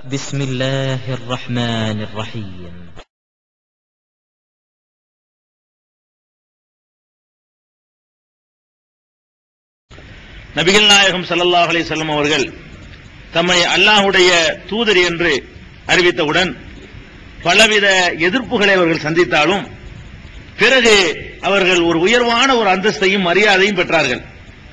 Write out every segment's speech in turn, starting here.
بسم الله الرحمن الرحيم நபிகள் நாயகம் ஸல்லல்லாஹு அலைஹி வஸல்லம் அவர்கள் தம்மை அல்லாஹ்வுடைய தூதர் என்று அறிவித்தவுடன் பலவித எதிர்ப்புகளை அவர்கள் சந்தித்தாலும் பிறகு அவர்கள் ஒரு உயர்வான ஒரு அந்தஸ்தையும் மரியாதையும் பெற்றார்கள்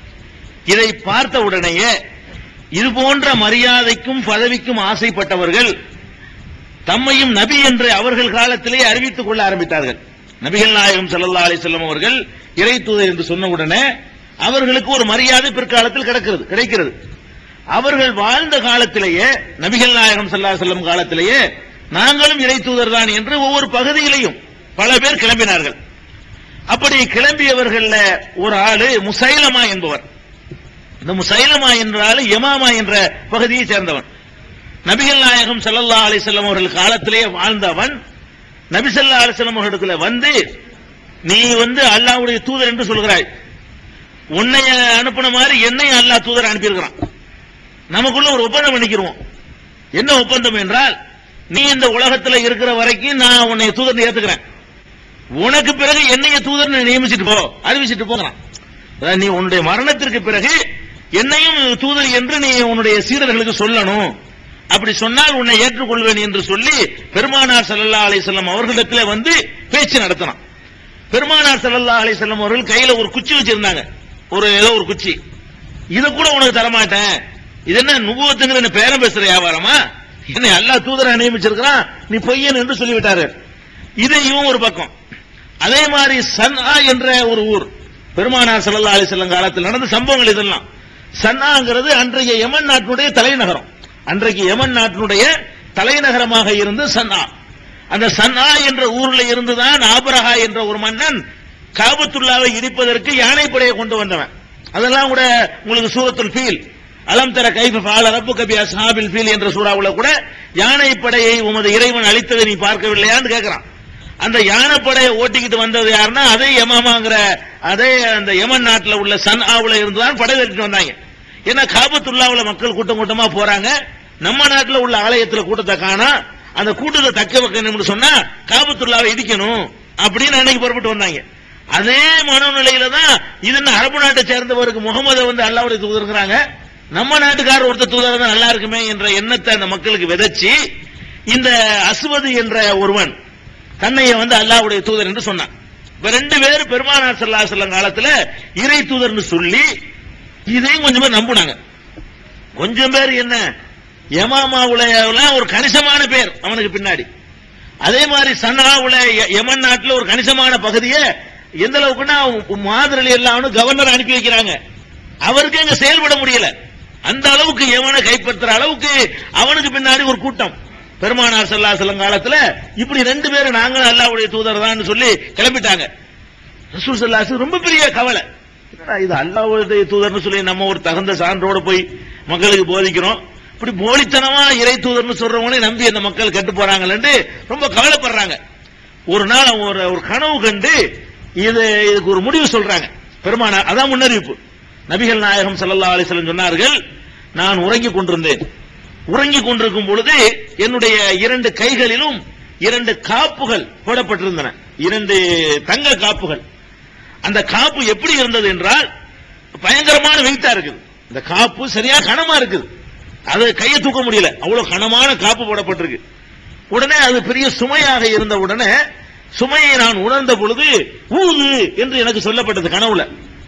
இதை பார்த்த உடனேயே இது போன்ற மரியாதைக்கும் பதவிக்கும் ஆசைப்பட்டவர்கள் தம்மையும் நபி என்று அவர்கள் காலத்திலே அறிவித்துக் கொள்ள ஆரம்பித்தார்கள் நபிகள் நாயகம் ஸல்லல்லாஹு அலைஹி வஸல்லம் அவர்கள் இறை தூதர் என்று சொன்ன உடனே அவர்களுக்கு ஒரு மரியாதை பிற்காலத்தில் கிடைக்கிறது கிடைக்கிறது அவர்கள் வாழ்ந்த காலத்திலேயே நபிகள் நாயகம் ஸல்லல்லாஹு அலைஹி வஸல்லம் காலத்திலேயே நாங்களும் இறை தூதர் தான் என்று ஒவ்வொரு பகுதியிலையும் பல பேர் கிளம்பினார்கள் அப்படி கிளம்பியவர்கள்ல ஒரு ஆளு முசைலமா என்பவர் இந்த முசைலமா என்ற ஆளு யமாமா என்ற பகுதியை சேர்ந்தவன் நபிகள் நாயகம் ஸல்லல்லாஹு அலைஹி வஸல்லம் அவர்கள் காலத்திலே வாழ்ந்தவன் நபி ஸல்லல்லாஹு அலைஹி வஸல்லம் அவர்களுக்குள்ள வந்து நீ வந்து அல்லாஹ்வுடைய தூதர் என்று சொல்கிறாய் உன்னை அனுப்பின மாதிரி என்னையும் அல்லாஹ் தூதர் அனுப்பியிருக்கிறான் நமக்குள்ள ஒரு ஒப்பந்தம் பண்ணிக்கிறோம் என்ன ஒப்பந்தம் என்றால் நீ இந்த உலகத்துல இருக்கிற வரைக்கும் நான் உன்னை தூதர் ஏத்துக்கிறேன் உனக்கு பிறகு என்னைய தூதர் நியமிச்சிட்டு போ அறிவிச்சிட்டு போகிறான் அதாவது நீ உன்னுடைய மரணத்திற்கு பிறகு என்னையும் தூதர் என்று நீ உன்னுடைய சீடர்களுக்கு சொல்லணும் அப்படி சொன்னால் உன்னை ஏற்றுக்கொள்வேன் என்று சொல்லி பெருமானார் ஸல்லல்லாஹு அலைஹி வஸல்லம் அவர்களிடத்திலே வந்து பேச்சு நடத்தினான் பெருமானார் ஸல்லல்லாஹு அலைஹி வஸல்லம் அவர்கள் கையில ஒரு குச்சி வச்சிருந்தாங்க ஒரு ஏதோ ஒரு குச்சி இத கூட உனக்கு தரமாட்டேன் இது என்ன நுபுவத்துங்கிற என்ன பேரம் பேசுற வியாபாரமா என்னை அல்லாஹ் தூதரை நியமிச்சிருக்கிறான் நீ பொய்யன் என்று சொல்லிவிட்டாரு இதையும் ஒரு பக்கம் அதே மாதிரி சன்ஆ என்ற ஒரு ஊர் பெருமானார் ஸல்லல்லாஹு அலைஹி வஸல்லம் காலத்தில் நடந்த சம்பவங்கள் இதெல்லாம் சன்னாங்கிறது அன்றைய யமன் நாட்டினுடைய தலைநகரம் அன்றைக்கு யமன் நாட்டினுடைய தலைநகரமாக இருந்து சன்னா அந்த சன்னா என்ற ஊர்ல இருந்துதான் ஆபரஹா என்ற ஒரு மன்னன் காபத்துல்லாவை இடிப்பதற்கு யானைப்படையை கொண்டு வந்தவன் அதெல்லாம் கூட உங்களுக்கு சூரத்துல் ஃபீல் அலம் தர கைஃப ஃபால ரப்புக பி அஸ்ஹாபில் ஃபீல் என்ற சூறாவுல கூட யானைப்படையை உமது இறைவன் அளித்ததை நீ பார்க்கவில்லையான்னு கேட்கிறான் அந்த யானைப்படையை ஓட்டிக்கிட்டு வந்தது யாருன்னா அதே யமாமாங்கிற அதே அந்த யமன் நாட்டுல உள்ள சன் ஆவுல இருந்துதான் படை தட்டிட்டு வந்தாங்க ஏன்னா காபத்துல்லாவுல மக்கள் கூட்டம் கூட்டமா போறாங்க நம்ம நாட்டுல உள்ள ஆலயத்துல கூட்டத்தை காணா அந்த கூட்டத்தை தக்க வைக்கணும்னு சொன்னா காபத்துல்லாவை இடிக்கணும் அப்படின்னு அன்னைக்கு புறப்பட்டு வந்தாங்க அதே மனநிலையில தான் இது என்ன அரபு நாட்டை சேர்ந்தவருக்கு முகமது வந்து அல்லாவுடைய தூதருங்கிறாங்க நம்ம நாட்டுக்காரர் ஒருத்தர் தூதர் தான் நல்லா இருக்குமே என்ற எண்ணத்தை அந்த மக்களுக்கு விதைச்சு இந்த அசுவது என்ற ஒருவன் தன்னைய வந்து அல்லாஹ்வுடைய தூதர் என்று சொன்னான் இப்ப ரெண்டு பேர் பெருமானார் ஸல்லல்லாஹு அலைஹி வஸல்லம் காலத்துல இறை தூதர்னு சொல்லி இதையும் கொஞ்சம் பேர் நம்புனாங்க கொஞ்சம் பேர் என்ன யமாமாவுல ஒரு கணிசமான பேர் அவனுக்கு பின்னாடி அதே மாதிரி சன்னாவுல ய- யமன் நாட்டுல ஒரு கணிசமான பகுதியை எந்த அளவுக்குன்னா மாதிரி எல்லாம் கவர்னர் அனுப்பி வைக்கிறாங்க அவருக்கு அங்க செயல்பட முடியல அந்த அளவுக்கு எவனை கைப்பற்றுற அளவுக்கு அவனுக்கு பின்னாடி ஒரு கூட்டம் பெருமானார் ஸல்லல்லாஹு அலைஹி வஸல்லம் காலத்துல இப்படி ரெண்டு பேரும் நாங்களும் அல்லாஹ்வுடைய தூதர் தான் சொல்லி கிளம்பிட்டாங்க ரசூல் ஸல்லல்லாஹு அலைஹி வஸல்லம் ரொம்ப பெரிய கவலை என்னடா இது அல்லாஹ்வுடைய தூதர்னு சொல்லி நம்ம ஒரு தகுந்த சான்றோட போய் மக்களுக்கு போதிக்கிறோம் இப்படி போலித்தனமா இறை தூதர்னு சொல்றவங்களே நம்பி அந்த மக்கள் கெட்டு போறாங்களேன்னு ரொம்ப கவலைப்படுறாங்க ஒரு நாள் அவங்க ஒரு ஒரு கனவு கண்டு இது இதுக்கு ஒரு முடிவு சொல்றாங்க பெருமானார் அதான் முன்னறிவிப்பு நபிகள் நாயகம் ஸல்லல்லாஹு அலைஹி வஸல்லம் சொன்னார்கள் நான் உறங்கிக் கொண்டிருந்தேன் உறங்கிக் கொண்டிருக்கும் பொழுது என்னுடைய இரண்டு கைகளிலும் இரண்டு காப்புகள் போடப்பட்டிருந்தன இரண்டு தங்க காப்புகள் அந்த காப்பு எப்படி இருந்தது என்றால் பயங்கரமான வெயிட்டா இருக்குது இந்த காப்பு சரியா கனமா இருக்குது அது கையை தூக்க முடியல அவ்வளவு கனமான காப்பு போடப்பட்டிருக்கு உடனே அது பெரிய சுமையாக இருந்த உடனே சுமையை நான் உணர்ந்த பொழுது ஊது என்று எனக்கு சொல்லப்பட்டது கனவுல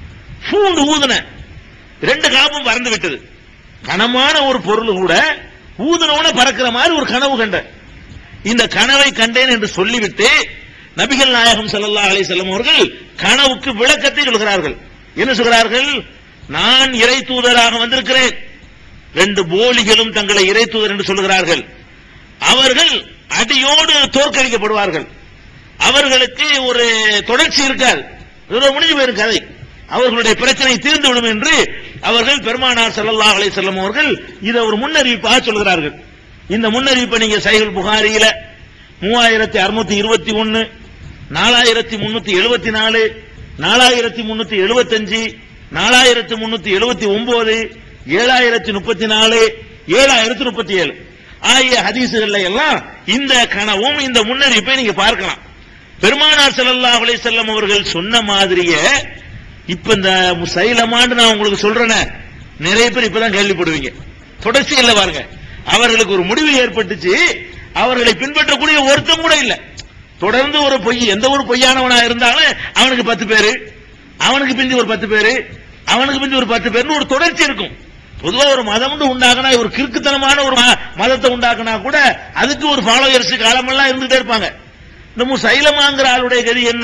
பூண்டு ஊதுன ரெண்டு காப்பும் பறந்து விட்டது கனமான ஒரு பொருள் கூட ஊதுனவன பறக்கிற மாதிரி ஒரு கனவு கண்டேன் இந்த கனவை கண்டேன் என்று சொல்லிவிட்டு நபிகள் நாயகம் ஸல்லல்லாஹு அலைஹி வஸல்லம் அவர்கள் கனவுக்கு விளக்கத்தை சொல்கிறார்கள் என்ன சொல்கிறார்கள் நான் இறை தூதராக வந்திருக்கிறேன் ரெண்டு போலிகளும் தங்களை இறை தூதர் என்று சொல்கிறார்கள் அவர்கள் அடியோடு தோற்கடிக்கப்படுவார்கள் அவர்களுக்கு ஒரு தொடர்ச்சி இருக்காது இதோட முடிஞ்சு போயிரும் கதை அவர்களுடைய பிரச்சனை தீர்ந்து விடும் என்று அவர்கள் பெருமானார் ஸல்லல்லாஹு அலைஹி வஸல்லம் அவர்கள் இதை ஒரு முன்னறிவிப்பாக சொல்கிறார்கள் இந்த முன்னறிவிப்பை நீங்க சைகுல் புகாரியில மூவாயிரத்தி அறுநூத்தி இருபத்தி ஒன்னு நாலாயிரத்தி முன்னூத்தி எழுபத்தி நாலு நாலாயிரத்தி முன்னூத்தி எழுபத்தஞ்சு நாலாயிரத்தி முன்னூத்தி எழுபத்தி ஒன்பது ஏழாயிரத்தி முப்பத்தி நாலு ஏழாயிரத்தி முப்பத்தி ஏழு ஆகிய ஹதீசுகள்ல எல்லாம் இந்த கனவும் இந்த முன்னறிவிப்பை நீங்க பார்க்கலாம் பெருமானார் ஸல்லல்லாஹு அலைஹி வஸல்லம் அவர்கள் சொன்ன மாதிரியே இப்ப இந்த முசைலமான்னு நான் உங்களுக்கு சொல்றேனே நிறைய பேர் இப்பதான் கேள்விப்படுவீங்க தொடர்ச்சி இல்ல பாருங்க அவர்களுக்கு ஒரு முடிவு ஏற்பட்டுச்சு அவர்களை பின்பற்றக்கூடிய ஒருத்தம் கூட இல்ல தொடர்ந்து ஒரு பொய் எந்த ஒரு பொய்யானவனா இருந்தாலும் அவனுக்கு பத்து பேரு அவனுக்கு பிந்தி ஒரு பத்து பேரு அவனுக்கு பிந்தி ஒரு பத்து பேர்னு ஒரு தொடர்ச்சி இருக்கும் பொதுவா ஒரு மதம் உண்டாக்குனா ஒரு கிறுக்குத்தனமான ஒரு ம- மதத்தை உண்டாக்குனா கூட அதுக்கு ஒரு ஃபாலோயர்ஸ் காலமெல்லாம் இருந்துட்டே இருப்பாங்க இந்த முசைலமாங்கிற ஆளுடைய கதி என்ன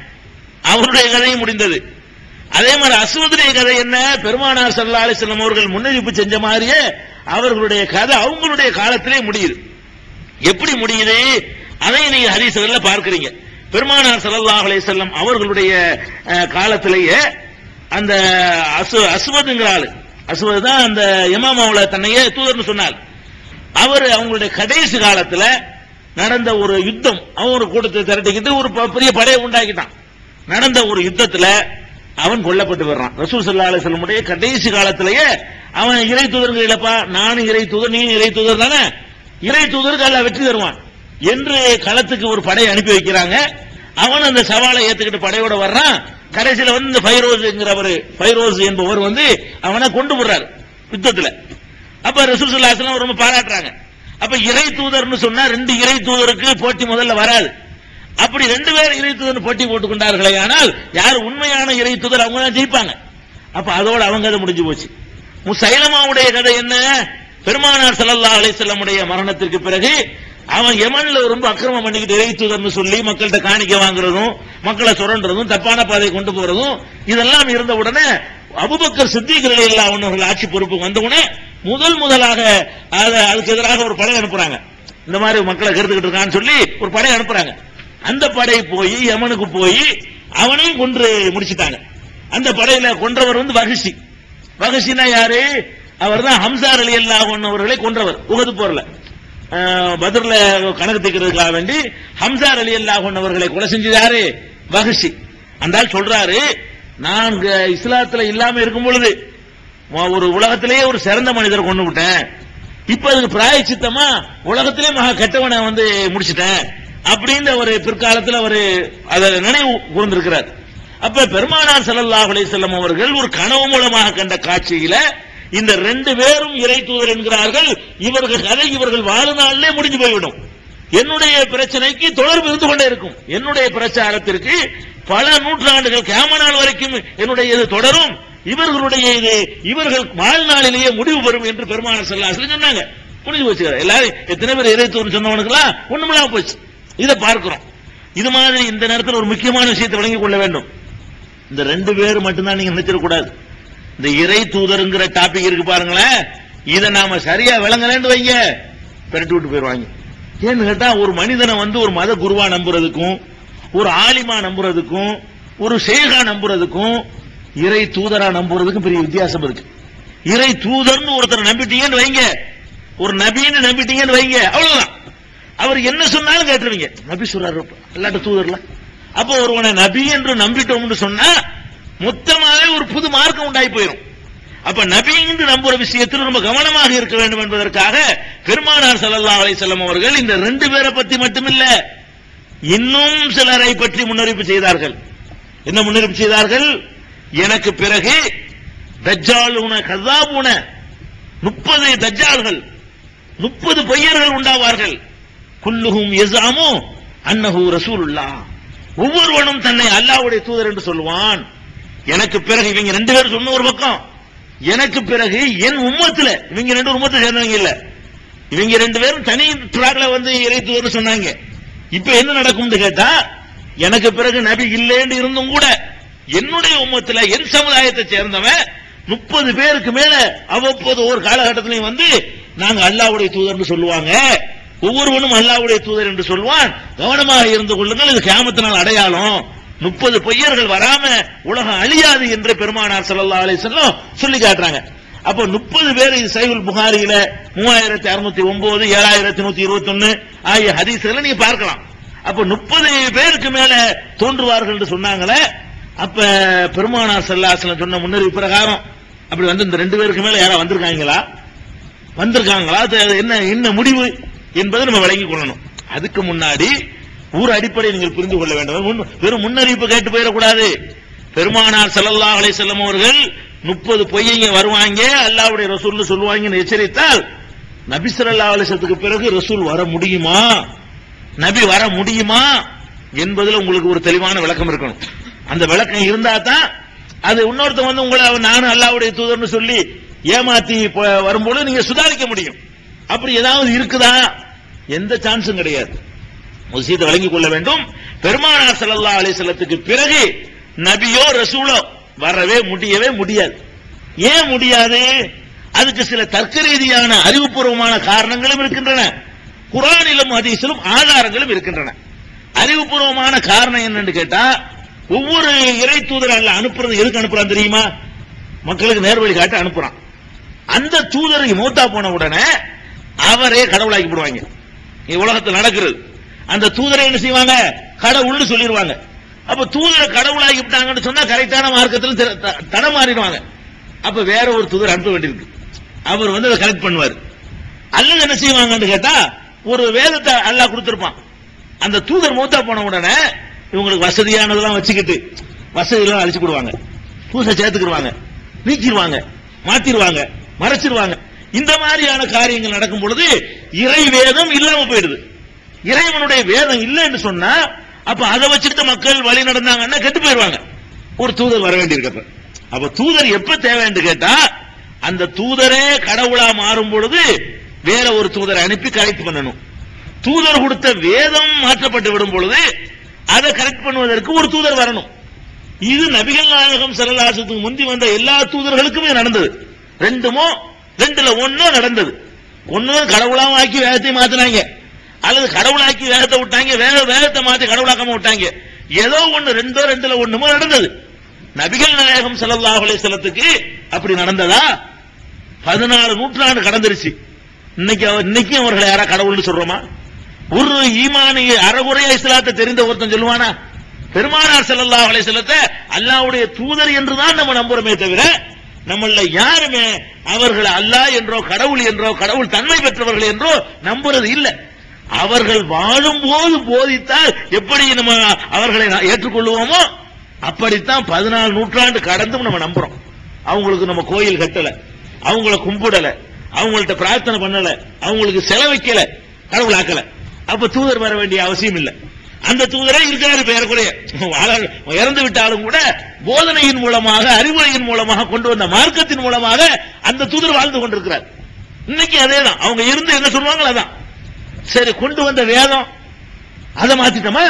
அவருடைய கதையும் முடிந்தது அதே மாதிரி அசுவதுடைய கதை என்ன பெருமானார் ஸல்லல்லாஹு அலைஹி வஸல்லம் அவர்கள் முன்னறிவிப்பு செஞ்ச மாதிரியே அவர்களுடைய கதை அவங்களுடைய காலத்திலே முடியுது எப்படி முடியுது அதை நீங்க ஹதீஸ்கள்ல பார்க்கிறீங்க பெருமானார் ஸல்லல்லாஹு அலைஹி வஸல்லம் அவர்களுடைய அஹ், காலத்திலேயே அந்த அசு அஸ்வதுங்கிற ஆளு அஸ்வத் தான் அந்த இமாமாவுல தன்னையே தூதர்னு சொன்னார் அவர் அவங்களுடைய கடைசி காலத்துல நடந்த ஒரு யுத்தம் அவன் ஒரு கூட்டத்தை திரட்டிக்கிட்டு ஒரு ப- பெரிய படையை உண்டாக்கிட்டான் நடந்த ஒரு யுத்தத்துல அவன் கொல்லப்பட்டு வர்றான் ரசூல் ஸல்லல்லாஹு அலைஹி வஸல்லமுடைய கடைசி காலத்திலேயே அவன் இறை தூதர்கள் இல்லப்பா நானும் இறை தூதர் நீ இறை தூதர் தானே இறை தூதருக்கு அல்ல வெற்றி தருவான் என்று களத்துக்கு ஒரு படையை அனுப்பி வைக்கிறாங்க அவன் அந்த சவாலை ஏத்துக்கிட்டு படையோட வர்றான் கடைசியில வந்து இந்த ஃபைரோஸ்ங்கிறவர் ஃபைரோஸ் என்பவர் வந்து அவனை கொண்டு போடுறாரு யுத்தத்துல அப்ப ரசூல் ஸல்லல்லாஹு அலைஹி வஸல்லம் ரொம்ப பாராட்டுறாங்க அப்ப இறை தூதர்னு சொன்னா ரெண்டு இறை தூதருக்கு போட்டி முதல்ல வராது அப்படி ரெண்டு பேர் இறை தூதர் போட்டி போட்டுக் கொண்டார்களே ஆனால் யார் உண்மையான இறை தூதர் அவங்க தான் ஜெயிப்பாங்க அப்ப அதோட அவங்க கதை முடிஞ்சு போச்சு முசைலமாவுடைய கதை என்ன பெருமானார் ஸல்லல்லாஹு அலைஹி வஸல்லமுடைய மரணத்திற்கு பிறகு அவன் யமன்ல ரொம்ப அக்கிரமம் பண்ணிக்கிட்டு இறை தூதர்னு சொல்லி மக்கள்கிட்ட காணிக்க வாங்குறதும் மக்களை சுரண்டுறதும் தப்பான பாதை கொண்டு போறதும் இதெல்லாம் இருந்த உடனே அபுபக்கர் சித்திகள் எல்லாம் அவர்கள் ஆட்சி பொறுப்பு வந்த உடனே முதல் முதலாக அத- அதுக்கு எதிராக ஒரு படை அனுப்புறாங்க இந்த மாதிரி மக்களை கருத்துக்கிட்டு இருக்கான்னு சொல்லி ஒரு படை அனுப்புறாங்க அந்த படை போய் யமனுக்கு போய் அவனையும் கொன்று முடிச்சிட்டாங்க அந்த படையில கொன்றவர் வந்து வகிஷி வகிஷினா யாரு அவர் தான் ஹம்சார் அலி அல்லாஹ் அவர்களை கொன்றவர் உகது போர்ல அஹ், பத்ர்ல கணக்கு தீர்க்கிறதுக்காக வேண்டி ஹம்சார் அலி அல்லாஹ் அவர்களை கொலை செஞ்சது யாரு வகிஷி அந்த ஆள் சொல்றாரு நான் இங்க இஸ்லாத்துல இல்லாம இருக்கும் பொழுது ம- ஒரு உலகத்திலேயே ஒரு சிறந்த மனிதரை கொண்டு விட்டேன் இப்ப அதுக்கு பிராயச்சித்தமா உலகத்திலே மகா கெட்டவனை வந்து முடிச்சிட்டேன் அப்படின்ற ஒரு பிற்காலத்தில் அவர் அதை நினைவு கூர்ந்திருக்கிறார் அப்ப பெருமானார் ஸல்லல்லாஹு அலைஹி வஸல்லம் அவர்கள் ஒரு கனவு மூலமாக கண்ட காட்சியில இந்த ரெண்டு பேரும் இறை தூதர் என்கிறார்கள் இவர்கள் கதை இவர்கள் வாழ்நாளிலே முடிஞ்சு போய்விடும் என்னுடைய பிரச்சனைக்கு தொடர்பு இருந்து கொண்டே இருக்கும் என்னுடைய பிரச்சாரத்திற்கு பல நூற்றாண்டுகள் கேம நாள் வரைக்கும் என்னுடைய இது தொடரும் இவர்களுடைய இது இவர்கள் வாழ்நாளிலேயே முடிவு பெறும் என்று பெருமானார் ஸல்லல்லாஹு அலைஹி வஸல்லம் சொன்னாங்க முடிஞ்சு போச்சு எல்லாரும் எத்தனை பேர் இறை தூதர் சொன்னவனுக்குலாம் ஒண்ணுமில்லாம போச்சு இதை பார்க்கிறோம் இது மாதிரி இந்த நேரத்தில் ஒரு முக்கியமான விஷயத்தை விளங்கிக் கொள்ள வேண்டும் இந்த ரெண்டு பேர் மட்டும்தான் நீங்க நினைச்சிடக்கூடாது இந்த இறை தூதருங்கிற டாபிக் இருக்கு பாருங்களேன் இதை நாம சரியா விளங்கலன்னு வைங்க பெரட்டி விட்டு போயிருவாங்க ஏன்னு கேட்டா ஒரு மனிதனை வந்து ஒரு மத குருவா நம்புறதுக்கும் ஒரு ஆலிமா நம்புறதுக்கும் ஒரு ஷேகா நம்புறதுக்கும் இறை தூதரா நம்புறதுக்கும் பெரிய வித்தியாசம் இருக்கு இறை தூதர்னு ஒருத்தரை நம்பிட்டீங்கன்னு வைங்க ஒரு நபின்னு நம்பிட்டீங்கன்னு வைங்க அவ்வளவுதான் அவர் என்ன சொன்னாலும் கேட்டுருவீங்க நபி சொல்றாரு அல்லாட்ட தூதர்ல அப்போ ஒருவனை நபி என்று நம்பிட்டோம்னு சொன்னா மொத்தமாவே ஒரு புது மார்க்கம் உண்டாகி போயிடும் அப்ப நபி என்று நம்புற விஷயத்தில் ரொம்ப கவனமாக இருக்க வேண்டும் என்பதற்காக பெருமானார் ஸல்லல்லாஹு அலைஹி வஸல்லம் அவர்கள் இந்த ரெண்டு பேரை பத்தி மட்டுமில்ல இன்னும் சிலரை பற்றி முன்னறிவிப்பு செய்தார்கள் என்ன முன்னறிவிப்பு செய்தார்கள் எனக்கு பிறகு தஜ்ஜாலுன கதாபுன முப்பது தஜ்ஜால்கள் முப்பது பொய்யர்கள் உண்டாவார்கள் குல்லுஹும் எசாமு அன்னஹு ரசூலுல்லாஹ் ஒவ்வொருவனும் தன்னை அல்லாஹ்வுடைய தூதர் என்று சொல்லுவான் எனக்கு பிறகு இவங்க ரெண்டு பேரும் சொன்ன ஒரு பக்கம் எனக்கு பிறகு என் உம்மத்துல இவங்க ரெண்டு உம்மத்தை சேர்ந்தவங்க இல்ல இவங்க ரெண்டு பேரும் தனி ட்ராக்ல வந்து இறை தூதர் சொன்னாங்க இப்ப என்ன நடக்கும்னு கேட்டா எனக்கு பிறகு நபி இல்லைன்னு இருந்தும் கூட என்னுடைய உம்மத்துல என் சமுதாயத்தை சேர்ந்தவன் முப்பது பேருக்கு மேல அவ்வப்போது ஒவ்வொரு காலகட்டத்திலையும் வந்து நாங்க அல்லாஹ்வுடைய தூதர்னு சொல்லுவாங்க ஒவ்வொருவனும் அல்லாஹ்வுடைய தூதர் என்று சொல்வான் கவனமாக இருந்து கொள்ளுங்கள் இது கியாமத்தினால் அடையாளம் முப்பது பொய்யர்கள் வராம உலகம் அழியாது என்று பெருமானார் ஸல்லல்லாஹு அலைஹி வஸல்லம் சொல்லி காட்டுறாங்க அப்போ முப்பது பேர் இது சைவுல் புகாரியில மூவாயிரத்தி அறுநூத்தி ஒன்பது ஏழாயிரத்தி நூத்தி இருபத்தி ஒன்னு ஆகிய ஹதீஸ்களை நீங்க பார்க்கலாம் அப்ப முப்பது பேருக்கு மேல தோன்றுவார்கள் என்று சொன்னாங்களே அப்ப பெருமானார் ஸல்லல்லாஹு அலைஹி வஸல்லம் சொன்ன முன்னறிவு பிரகாரம் அப்படி வந்து இந்த ரெண்டு பேருக்கு மேல யாரா வந்திருக்காங்களா வந்திருக்காங்களா அது என்ன என்ன முடிவு என்பதை நம்ம விளங்கிக் கொள்ளணும் அதுக்கு முன்னாடி ஊர் அடிப்படை நீங்கள் புரிந்து கொள்ள வேண்டும் முன்- வெறும் முன்னறிவிப்பு கேட்டு போயிடக்கூடாது பெருமானார் ஸல்லல்லாஹு அலைஹி வஸல்லம் அவர்கள் முப்பது பொய்யங்க வருவாங்க அல்லாஹ்வுடைய ரசூல்னு சொல்லுவாங்கன்னு எச்சரித்தால் நபி ஸல்லல்லாஹு அலைஹி வஸல்லத்துக்கு பிறகு ரசூல் வர முடியுமா நபி வர முடியுமா என்பதுல உங்களுக்கு ஒரு தெளிவான விளக்கம் இருக்கணும் அந்த விளக்கம் இருந்தா தான் அது இன்னொருத்தன் வந்து உங்களை நானும் அல்லாஹ்வுடைய தூதர்னு சொல்லி ஏமாத்தி ப- வரும்போது நீங்க சுதாரிக்க முடியும் அப்படி ஏதாவது இருக்குதா எந்த சான்ஸும் கிடையாது ஒரு விஷயத்தை விளங்கிக் கொள்ள வேண்டும் பெருமானார் ஸல்லல்லாஹு அலைஹி வஸல்லத்துக்கு பிறகு நபியோ ரசூலோ வரவே முடியவே முடியாது ஏன் முடியாது அதுக்கு சில தர்க்க ரீதியான அறிவுபூர்வமான காரணங்களும் இருக்கின்றன குரானிலும் ஹதீஸிலும் ஆதாரங்களும் இருக்கின்றன அறிவுபூர்வமான காரணம் என்னன்னு கேட்டா ஒவ்வொரு இறை தூதர் அல்ல அனுப்புறது எதுக்கு அனுப்புறான் தெரியுமா மக்களுக்கு நேர்வழி காட்ட அனுப்புறான் அந்த தூதரை மூத்தா போன உடனே அவரே கடவுளாக்கி போடுவாங்க இது உலகத்தில் நடக்கிறது அந்த தூதரை என்ன செய்வாங்க கடவுள்னு சொல்லிடுவாங்க அப்ப தூதரை கடவுளாக்கி விட்டாங்கன்னு சொன்னா கரெக்டான மார்க்கத்தில் திர- த- தடம் மாறிடுவாங்க அப்ப வேற ஒரு தூதர் அனுப்ப வேண்டியிருக்கு அவர் வந்து அதை கரெக்ட் பண்ணுவார் அல்லது என்ன செய்வாங்கன்னு கேட்டா ஒரு வேதத்தை அல்லாஹ் கொடுத்திருப்பான் அந்த தூதர் மூத்தா போன உடனே இவங்களுக்கு வசதியானதெல்லாம் வச்சுக்கிட்டு வசதியெல்லாம் அழிச்சு கொடுவாங்க பூசை சேர்த்துக்கிடுவாங்க நீக்கிடுவாங்க மாத்திடுவாங்க மறைச்சிருவாங்க இந்த மாதிரியான காரியங்கள் நடக்கும் பொழுது இறை வேதம் இல்லாம போயிடுது இறைவனுடைய வேதம் இல்லைன்னு சொன்னா அப்ப அதை வச்சுட்டு மக்கள் வழி நடந்தாங்கன்னா கெட்டு போயிடுவாங்க ஒரு தூதர் வர வேண்டியிருக்கப்ப அப்ப தூதர் எப்ப தேவைன்னு கேட்டா அந்த தூதரே கடவுளா மாறும் பொழுது வேற ஒரு தூதரை அனுப்பி கரெக்ட் பண்ணணும் தூதர் கொடுத்த வேதம் மாற்றப்பட்டு விடும் பொழுது அதை கரெக்ட் பண்ணுவதற்கு ஒரு தூதர் வரணும் இது நபிகள் நாயகம் சரலாசத்துக்கு முந்தி வந்த எல்லா தூதர்களுக்குமே நடந்தது ரெண்டுமோ ரெண்டுல ஒண்ணோ நடந்தது ஒண்ணு கடவுளாவும் ஆக்கி வேகத்தை மாத்தினாங்க அல்லது கடவுளாக்கி வேகத்தை விட்டாங்க வேக வேகத்தை மாத்தி கடவுளாக்காம விட்டாங்க ஏதோ ஒண்ணு ரெண்டோ ரெண்டுல ஒண்ணுமோ நடந்தது நபிகள் நாயகம் ஸல்லல்லாஹு அலைஹி வஸல்லத்துக்கு அப்படி நடந்ததா பதினாலு நூற்றாண்டு கடந்துருச்சு இன்னைக்கு அவர் இன்னைக்கு அவர்களை யாரா கடவுள்னு சொல்றோமா ஒரு ஈமானி அறகுறையா இஸ்லாத்தை தெரிந்த ஒருத்தன் சொல்லுவானா பெருமானார் ஸல்லல்லாஹு அலைஹி வஸல்லத்தை அல்லாஹ்வுடைய தூதர் என்றுதான் நம்ம நம்புறோமே தவிர நம்மள யாருமே அவர்களை அல்லாஹ் என்றோ கடவுள் என்றோ கடவுள் தன்மை பெற்றவர்கள் என்றோ நம்புறது இல்ல அவர்கள் வாழும்போது போதித்தால் எப்படி நம்ம அவர்களை நா- ஏற்றுக்கொள்வோமோ அப்படித்தான் பதினாலு நூற்றாண்டு கடந்தும் நம்ம நம்புறோம் அவங்களுக்கு நம்ம கோயில் கட்டல அவங்கள கும்பிடல அவங்கள்ட்ட பிரார்த்தனை பண்ணல அவங்களுக்கு செலவைக்கல கடவுள் ஆக்கல அப்ப தூதர் வர வேண்டிய அவசியம் இல்ல அந்த தூதரே இருக்கிறாரு பெயர்குறைய இறந்து விட்டாலும் கூட போதனையின் மூலமாக அறிவுரையின் மூலமாக கொண்டு வந்த மார்க்கத்தின் மூலமாக அந்த தூதர் வாழ்ந்து கொண்டிருக்கிறார் இன்னைக்கு அதேதான் அவங்க இருந்து என்ன சொல்லுவாங்களோ அதான் சரி கொண்டு வந்த வேதம் அதை மாத்திட்டோமா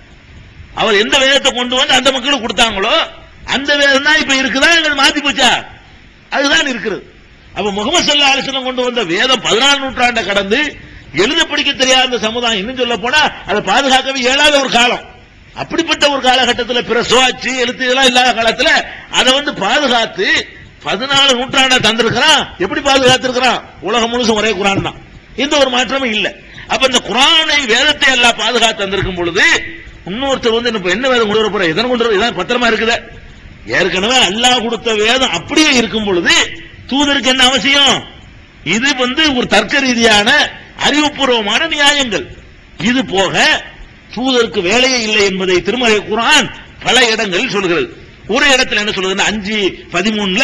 அவர் எந்த வேதத்தை கொண்டு வந்து அந்த மக்களுக்கு கொடுத்தாங்களோ அந்த வேதம் தான் இப்ப இருக்குதா எங்களுக்கு மாத்தி போச்சா அதுதான் இருக்கிறது அப்ப முகமது சல்லா அலிஸ்லாம் கொண்டு வந்த வேதம் பதினாறு நூற்றாண்டை கடந்து எழுத படிக்க தெரியாத சமுதாயம் இன்னும் சொல்ல போனா அதை பாதுகாக்கவே இயலாத ஒரு காலம் அப்படிப்பட்ட ஒரு காலகட்டத்தில் பிற சுவாட்சி எழுத்து இதெல்லாம் இல்லாத காலத்துல அதை வந்து பாதுகாத்து பதினாலு நூற்றாண்டா தந்திருக்கிறான் எப்படி பாதுகாத்திருக்கிறான் உலகம் முழுசும் ஒரே குரான் தான் எந்த ஒரு மாற்றமும் இல்ல அப்ப இந்த குரானை வேதத்தை எல்லாம் பாதுகாத்து தந்திருக்கும் பொழுது இன்னொருத்தர் வந்து இப்ப என்ன வேதம் கொண்டு வர போற எதனை கொண்டு வர இதான் பத்திரமா இருக்குது ஏற்கனவே அல்லாஹ் கொடுத்த வேதம் அப்படியே இருக்கும் பொழுது தூதருக்கு என்ன அவசியம் இது வந்து ஒரு தர்க்க ரீதியான அறிவுபூர்வமான நியாயங்கள் இது போக தூதருக்கு வேலையே இல்லை என்பதை திருமலை குரான் பல இடங்களில் சொல்கிறது ஒரு இடத்துல என்ன சொல்லுதுன்னா அஞ்சு பதிமூணுல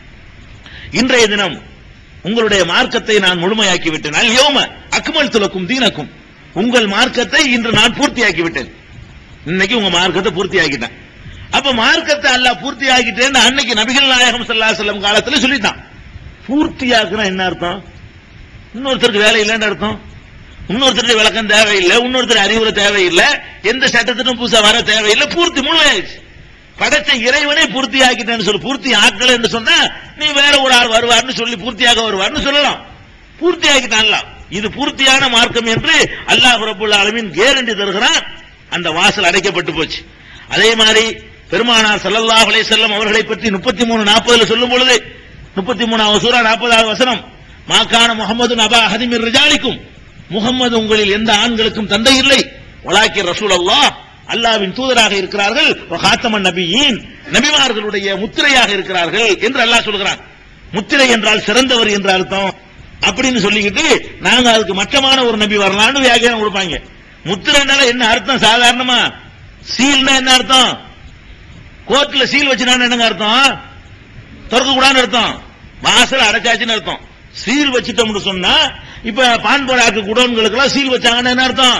இன்றைய தினம் உங்களுடைய மார்க்கத்தை நான் முழுமையாக்கி விட்டேன் அல் யோம அக்மல் துலக்கும் தீனக்கும் உங்கள் மார்க்கத்தை இன்று நான் பூர்த்தியாக்கி விட்டேன் இன்னைக்கு உங்க மார்க்கத்தை பூர்த்தியாக்கிட்டேன் அப்ப மார்க்கத்தை அல்லாஹ் பூர்த்தியாக்கிட்டேன்னு அன்னைக்கு நபிகள் நாயகம் ஸல்லல்லாஹு அலைஹி வஸல்லம் காலத்துல சொல்லிட்டான் பூர்த்தியாக்குனா என்ன அர்த்தம் இன்னொருத்தருக்கு வேலை இல்லைன்னு அர்த்தம் இன்னொருத்தருக்கு விளக்கம் தேவையில்லை இன்னொருத்தர் அறிவுரை தேவையில்லை எந்த சட்டத்திலும் புதுசா வர தேவையில்லை பூர்த்தி முழுமையாயிடுச்சு படைச்ச இறைவனே பூர்த்தி ஆக்கிட்டேன்னு சொல்லு பூர்த்தி ஆக்கல என்று சொன்னா நீ வேற ஒரு ஆள் வருவார்னு சொல்லி பூர்த்தியாக வருவார்னு சொல்லலாம் பூர்த்தி ஆக்கிட்டான்ல இது பூர்த்தியான மார்க்கம் என்று அல்லாஹ் ரபுல் ஆலமீன் கேரண்டி தருகிறான் அந்த வாசல் அடைக்கப்பட்டு போச்சு அதே மாதிரி பெருமானார் ஸல்லல்லாஹு அலைஹி வஸல்லம் அவர்களை பற்றி முப்பத்தி மூணு நாற்பதுல சொல்லும் பொழுது முப்பத்தி மூணாவது சூரா நாற்பதாவது வசனம் மாக்கான முகமது நபா ஹதிமிர் ரிஜாலிக்கும் முகம்மது உங்களில் எந்த ஆண்களுக்கும் தந்தை இல்லை வலாக்கி ரசூல் அல்லாஹ் அல்லாவின் தூதராக இருக்கிறார்கள் காத்தமன் நபியின் நபிமார்களுடைய முத்திரையாக இருக்கிறார்கள் என்று அல்லாஹ் சொல்கிறான் முத்திரை என்றால் சிறந்தவர் என்ற அர்த்தம் அப்படின்னு சொல்லிக்கிட்டு நாங்க அதுக்கு மட்டமான ஒரு நபி வரலாம்னு வியாக்கியானம் கொடுப்பாங்க முத்திரைனால என்ன அர்த்தம் சாதாரணமா சீல்னா என்ன அர்த்தம் கோர்ட்ல சீல் வச்சுனா என்னங்க அர்த்தம் திறக்க கூடாதுன்னு அர்த்தம் வாசல் அடைச்சாச்சுன்னு அர்த்தம் சீல் வச்சிட்டோம்னு சொன்னா இப்ப பான் போடாக்கு குடோன்களுக்கு எல்லாம் சீல் வச்சாங்கன்னு என்ன அர்த்தம்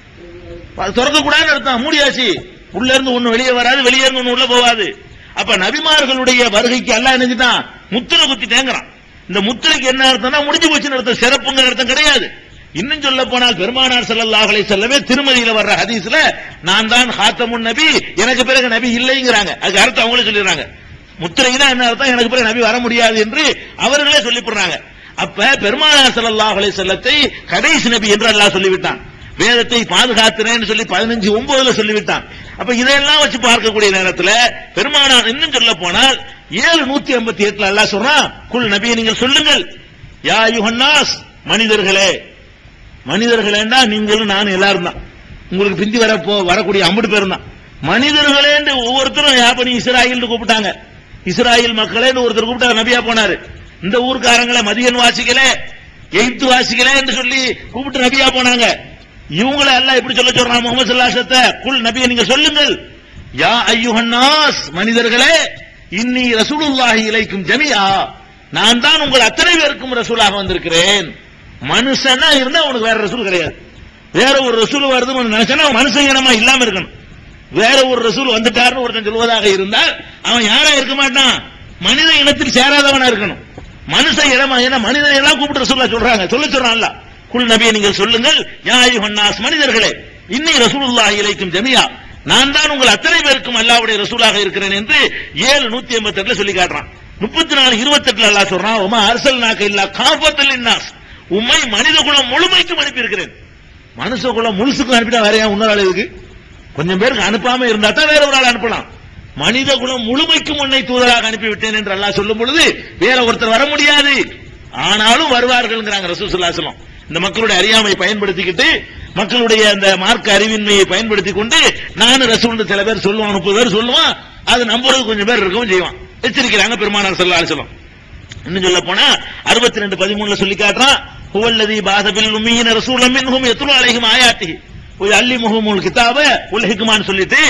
திறக்க கூடாதுன்னு அர்த்தம் மூடியாச்சு உள்ள இருந்து ஒண்ணு வெளியே வராது வெளியே இருந்து ஒண்ணு உள்ள போகாது அப்ப நபிமார்களுடைய வருகைக்கு எல்லாம் நினைச்சுட்டான் முத்திரை குத்திட்டேங்கிறான் இந்த முத்திரைக்கு என்ன அர்த்தம்னா முடிஞ்சு போச்சுன்னு அர்த்தம் சிறப்புங்கிற அர்த்தம் கிடையாது இன்னும் சொல்ல போனால் பெருமானார் ஸல்லல்லாஹு அலைஹி செல்லவே திருமதியில வர்ற ஹதீஸ்ல நான் தான் ஹாத்தமுன் நபி எனக்கு பிறகு நபி இல்லைங்கிறாங்க அதுக்கு அர்த்தம் அவங்களே சொல்லிடுறாங்க முத்திரை தான் என்ன அர்த்தம் எனக்கு பிறகு நபி வர முடியாது என்று அவர்களே சொல்லிவிடுறாங்க அப்ப பெருமானார் ஸல்லல்லாஹு அலைஹி செல்லத்தை கடைசி நபி என்று அல்லாஹ் சொல்லிவிட்டான் வேதத்தை பாதுகாத்துறேன்னு சொல்லி பதினஞ்சு ஒன்பதுல சொல்லிவிட்டான் அப்ப இதெல்லாம் வச்சு பார்க்கக்கூடிய நேரத்துல பெருமானார் இன்னும் சொல்ல போனால் ஏழு நூத்தி ஐம்பத்தி எட்டுல அல்லாஹ் சொல்றான் குல் நபியை நீங்கள் சொல்லுங்கள் யா யுஹன்னாஸ் மனிதர்களே மனிதர்களேண்டா நீங்களும் நானும் எல்லாரும் தான் உங்களுக்கு பிந்தி வர போ வரக்கூடிய அம்பது பேரும் தான் மனிதர்களேன்னு ஒவ்வொருத்தரும் யாபனி இஸ்ராயில் கூப்பிட்டாங்க இஸ்ராயில் மக்களேன்னு ஒருத்தர் கூப்பிட்டாரு நபியா போனாரு இந்த ஊர்க்காரங்களை மதியன் வாசிகளே எய்த்து வாசிகளே என்று சொல்லி கூப்பிட்டு நபியா போனாங்க இவங்களை எல்லாம் எப்படி சொல்ல சொல்றான் முகமது சல்லாசத்தை குல் நபியை நீங்க சொல்லுங்கள் யா ஐயுஹன்னாஸ் மனிதர்களே இன்னி ரசூலுல்லாஹி இலைக்கும் ஜமியா நான் தான் உங்கள் அத்தனை பேருக்கும் ரசூலாக வந்திருக்கிறேன் மனுஷனா இருந்தா உனக்கு வேற ரசூல் கிடையாது வேற ஒரு ரசூல் வருதுன்னு நினைச்சா அவன் மனுஷன் இனமா இல்லாம இருக்கணும் வேற ஒரு ரசூல் வந்துட்டாருன்னு ஒருத்தன் சொல்வதாக இருந்தால் அவன் யாரா இருக்க மாட்டான் மனித இனத்தில் சேராதவனா இருக்கணும் மனுஷ இனமா ஏன்னா மனிதனை எல்லாம் கூப்பிட்டு ரசூல்லா சொல்றாங்க சொல்ல சொல்றான்ல குல் நபியை நீங்கள் சொல்லுங்கள் யா அய்யுஹன்னாஸ் மனிதர்களே இன்னி ரசூலுல்லாஹி இலைக்கும் ஜமியா நான் தான் உங்கள் அத்தனை பேருக்கும் அல்லாஹ்வுடைய ரசூலாக இருக்கிறேன் என்று ஏழு நூத்தி எண்பத்தி எட்டுல சொல்லி காட்டுறான் முப்பத்தி நாலு இருபத்தி எட்டுல அல்லாஹ் சொல்றான் உமா அரசல் நாக்க இல்லா காபத்தல் இன்னாஸ் உம்மை மனித குலம் முழுமைக்கும் அனுப்பி இருக்கிறேன் மனுஷ குலம் முழுசுக்கும் அனுப்பிட்டா வேற ஏன் இன்னொரு ஆள் இருக்கு கொஞ்சம் பேருக்கு அனுப்பாம இருந்தா தான் வேற ஒரு ஆள் அனுப்பலாம் மனித குலம் முழுமைக்கும் உன்னை தூதராக அனுப்பிவிட்டேன் என்று அல்லாஹ் சொல்லும் பொழுது வேற ஒருத்தர் வர முடியாது ஆனாலும் வருவார்கள்ங்கிறாங்க ரசூசுல்லாசலம் இந்த மக்களுடைய அறியாமை பயன்படுத்திக்கிட்டு மக்களுடைய அந்த மார்க்க அறிவின்மையை பயன்படுத்தி கொண்டு நானும் ரசூல் சில பேர் சொல்லுவான் முப்பது பேர் சொல்லுவான் அது நம்புறது கொஞ்சம் பேர் இருக்கவும் செய்வான் எச்சரிக்கிறாங்க பெருமானார் சல்லா அலிசலம் இன்னும் சொல்ல போனா அறுபத்தி ரெண்டு பதிமூணுல சொல்லி காட்டுறான் ஹுவல்லதி பாதபில் உம்மியின் ரசூலம் மின்ஹும் எத்துலு அலைஹிம் ஆயாத்திஹி ஒரு அல்லி முகமுல் கிதாப உலகிக்குமான்னு சொல்லிட்டு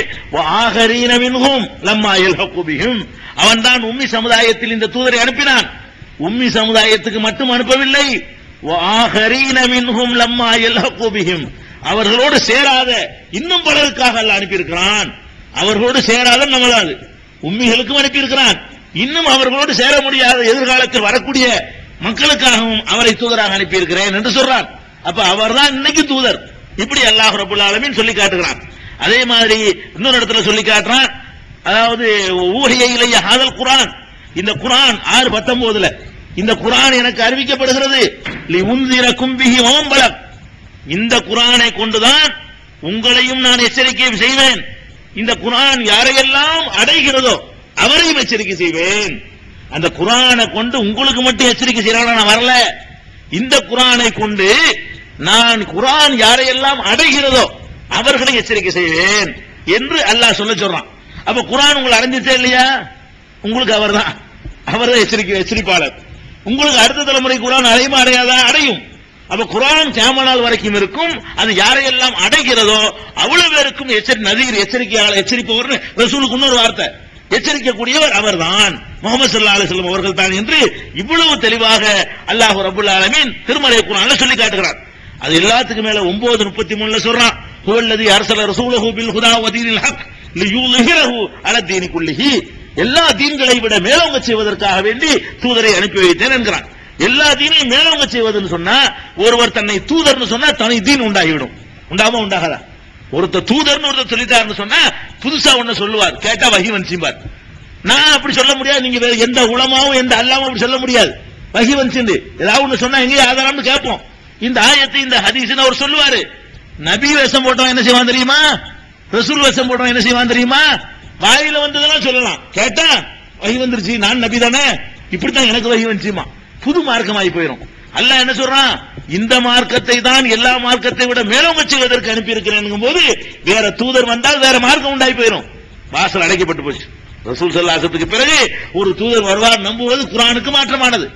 ஆகரீன மின்ஹும் லம்மா யல்ஹகு பிஹிம் அவன் தான் உம்மி சமுதாயத்தில் இந்த தூதரை அனுப்பினான் உம்மி சமுதாயத்துக்கு மட்டும் அனுப்பவில்லை ஆகரீன மின்ஹும் லம்மா யல்ஹகு பிஹிம் அவர்களோடு சேராத இன்னும் பலருக்காக அல்லாஹ் அனுப்பியிருக்கிறான் அவர்களோடு சேராத நம்மளாது உம்மிகளுக்கும் அனுப்பியிருக்கிறான் இன்னும் அவர்களோடு சேர முடியாத எதிர்காலத்தில் வரக்கூடிய மக்களுக்காகவும் அவரை தூதராக அனுப்பியிருக்கிறேன் என்று சொல்றான் அப்ப அவர்தான் இன்னைக்கு தூதர் இப்படி அல்லாஹ் ரபுல் ஆலமீன் சொல்லி காட்டுகிறான் அதே மாதிரி இன்னொரு இடத்துல சொல்லி காட்டுறான் அதாவது ஊழிய இலைய ஹாதல் குரான் இந்த குரான் ஆறு பத்தொன்பதுல இந்த குரான் எனக்கு அறிவிக்கப்படுகிறது லி உந்திர கும்பிகி ஓம்பலம் இந்த குரானை கொண்டுதான் உங்களையும் நான் எச்சரிக்கை செய்வேன் இந்த குரான் யாரையெல்லாம் அடைகிறதோ அவரையும் எச்சரிக்கை செய்வேன் அந்த குரானை கொண்டு உங்களுக்கு மட்டும் எச்சரிக்கை செய்யறான நான் வரல இந்த குரானை கொண்டு நான் குரான் யாரையெல்லாம் அடைகிறதோ அவர்களை எச்சரிக்கை செய்வேன் என்று அல்லாஹ் சொல்ல சொல்றான் அப்ப குரான் உங்களை அடைஞ்சிச்சே இல்லையா உங்களுக்கு அவர்தான் அவர் தான் எச்சரிக்கை எச்சரிப்பாளர் உங்களுக்கு அடுத்த தலைமுறை குரான் அடையுமா அடையாதா அடையும் அப்ப குரான் கேமனால் வரைக்கும் இருக்கும் அது யாரையெல்லாம் அடைகிறதோ அவ்வளவு பேருக்கும் எச்சரி நதிர் எச்சரிக்கையாளர் எச்சரிப்பவர் ரசூலுக்கு இன்னொரு வார்த்தை எச்சரிக்கக்கூடியவர் அவர்தான் முகமது சல்லா அலிஸ்லாம் அவர்கள் தான் என்று இவ்வளவு தெளிவாக அல்லாஹ் ரபுல் ஆலமீன் திருமலை குரான்ல சொல்லி காட்டுகிறார் அது எல்லாத்துக்கும் மேல ஒன்பது முப்பத்தி மூணுல சொல்றான் ஹுவல்லதி அரசல ரசூலஹு பில் ஹுதா வதீனில் ஹக் லியூலிஹிரஹு அல தீனி குல்லிஹி எல்லா தீன்களை விட மேலோங்க செய்வதற்காக வேண்டி தூதரை அனுப்பி வைத்தேன் என்கிறான் எல்லா தீனையும் மேலோங்க செய்வதுன்னு சொன்னா ஒருவர் தன்னை தூதர்னு சொன்னா தனி தீன் உண்டாகிவிடும் உண்டாம உண்டாகாதா ஒருத்தர் தூதர்னு ஒருத்தர் சொல்லிட்டாருன்னு சொன்னா புதுசா ஒண்ணு சொல்லுவார் கேட்டா வகி வன்சிம்பார் நான் அப்படி சொல்ல முடியாது நீங்க வேற எந்த உளமாவும் எந்த அல்லாவும் அப்படி சொல்ல முடியாது வகி வன்சிண்டு ஏதாவது ஒண்ணு சொன்னா எங்கேயும் ஆதாரம்னு கேட்போம் இந்த ஆயத்தை இந்த ஹதீஸ்னு அவர் சொல்லுவாரு நபி வேஷம் போட்டவன் என்ன செய்வான் தெரியுமா ரசூல் வேஷம் போட்டவன் என்ன செய்வான் தெரியுமா வாயில வந்ததெல்லாம் சொல்லலாம் கேட்டா வகி வந்துருச்சு நான் நபி தானே இப்படித்தான் எனக்கு வகி வந்துச்சுமா புது மார்க்கமாகி போயிடும் அல்லாஹ் என்ன சொல்றான் இந்த மார்க்கத்தை தான் எல்லா மார்க்கத்தை விட மேலோங்க செய்வதற்கு அனுப்பி இருக்கிறேன் போது வேற தூதர் வந்தால் வேற மார்க்கம் உண்டாகி போயிடும் வாசல் அடைக்கப்பட்டு போச்சு ரசூல் சல்லாசத்துக்கு பிறகு ஒரு தூதர் வருவார் நம்புவது குரானுக்கு மாற்றமானது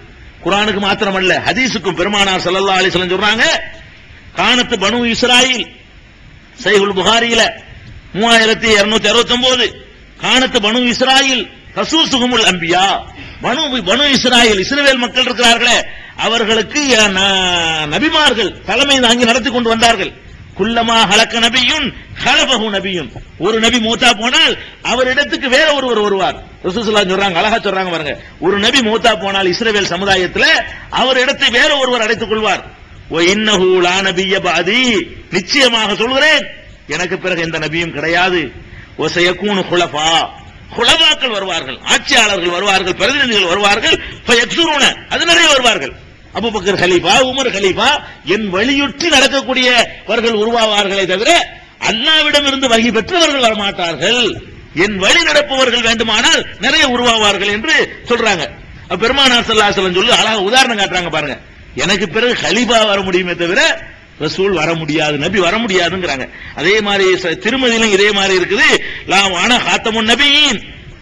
குரானுக்கு மாத்திரமல்ல ஹதீஸுக்கும் பெருமானார் ஸல்லல்லாஹு அலைஹி வஸல்லம் சொல்றாங்க கானத்து பனு இஸ்ராயில் சைகுல் புகாரியில மூவாயிரத்தி இருநூத்தி அறுபத்தி ஒன்பது கானத்து பனு இஸ்ராயில் ரசூசுகுமுல் அம்பியா பனு பனு இஸ்ராயில் இஸ்ரவேல் மக்கள் இருக்கிறார்களே அவர்களுக்கு அஹ், ந- நபிமார்கள் தலைமை தாங்கி நடத்தி கொண்டு வந்தார்கள் குல்லமா ஹலக்க நபியும் ஹலபகு நபியும் ஒரு நபி மூத்தா போனால் அவரிடத்துக்கு வேற ஒருவர் வருவார் ரசூலுல்லாஹ் சொல்றாங்க அழகா சொல்றாங்க பாருங்க ஒரு நபி மூத்தா போனால் இஸ்ரவேல் சமுதாயத்தில் அவர் இடத்தை வேற ஒருவர் அடைத்துக் கொள்வார் ஓ இன்னஹு லா நபிய பாதி நிச்சயமாக சொல்கிறேன் எனக்கு பிறகு எந்த நபியும் கிடையாது ஓ சயக்கூனு குலபா குலபாக்கள் வருவார்கள் ஆட்சியாளர்கள் வருவார்கள் பிரதிநிதிகள் வருவார்கள் ஃபயக்சுரூன அது நிறைய வருவார்கள் அபூபக்கர் கலீஃபா உமர் கலீஃபா என் வழியுற்றி நடக்கக்கூடியவர்கள் உருவாவார்களே தவிர அல்லாவிடம் இருந்து வகி பெற்றவர்கள் வரமாட்டார்கள் என் வழி நடப்பவர்கள் வேண்டுமானால் நிறைய உருவாவார்கள் என்று சொல்றாங்க அப்ப பெருமானார் ஸல்லல்லாஹு அலைஹி வஸல்லம் சொல்லி அழகா உதாரணம் காட்டுறாங்க பாருங்க எனக்கு பிறகு கலீஃபா வர முடியுமே தவிர ரசூல் வர முடியாது நபி வர முடியாதுங்கிறாங்க அதே மாதிரி ச- திருமதியிலும் இதே மாதிரி இருக்குது லா வான ஹாத்தமுன் நபியின்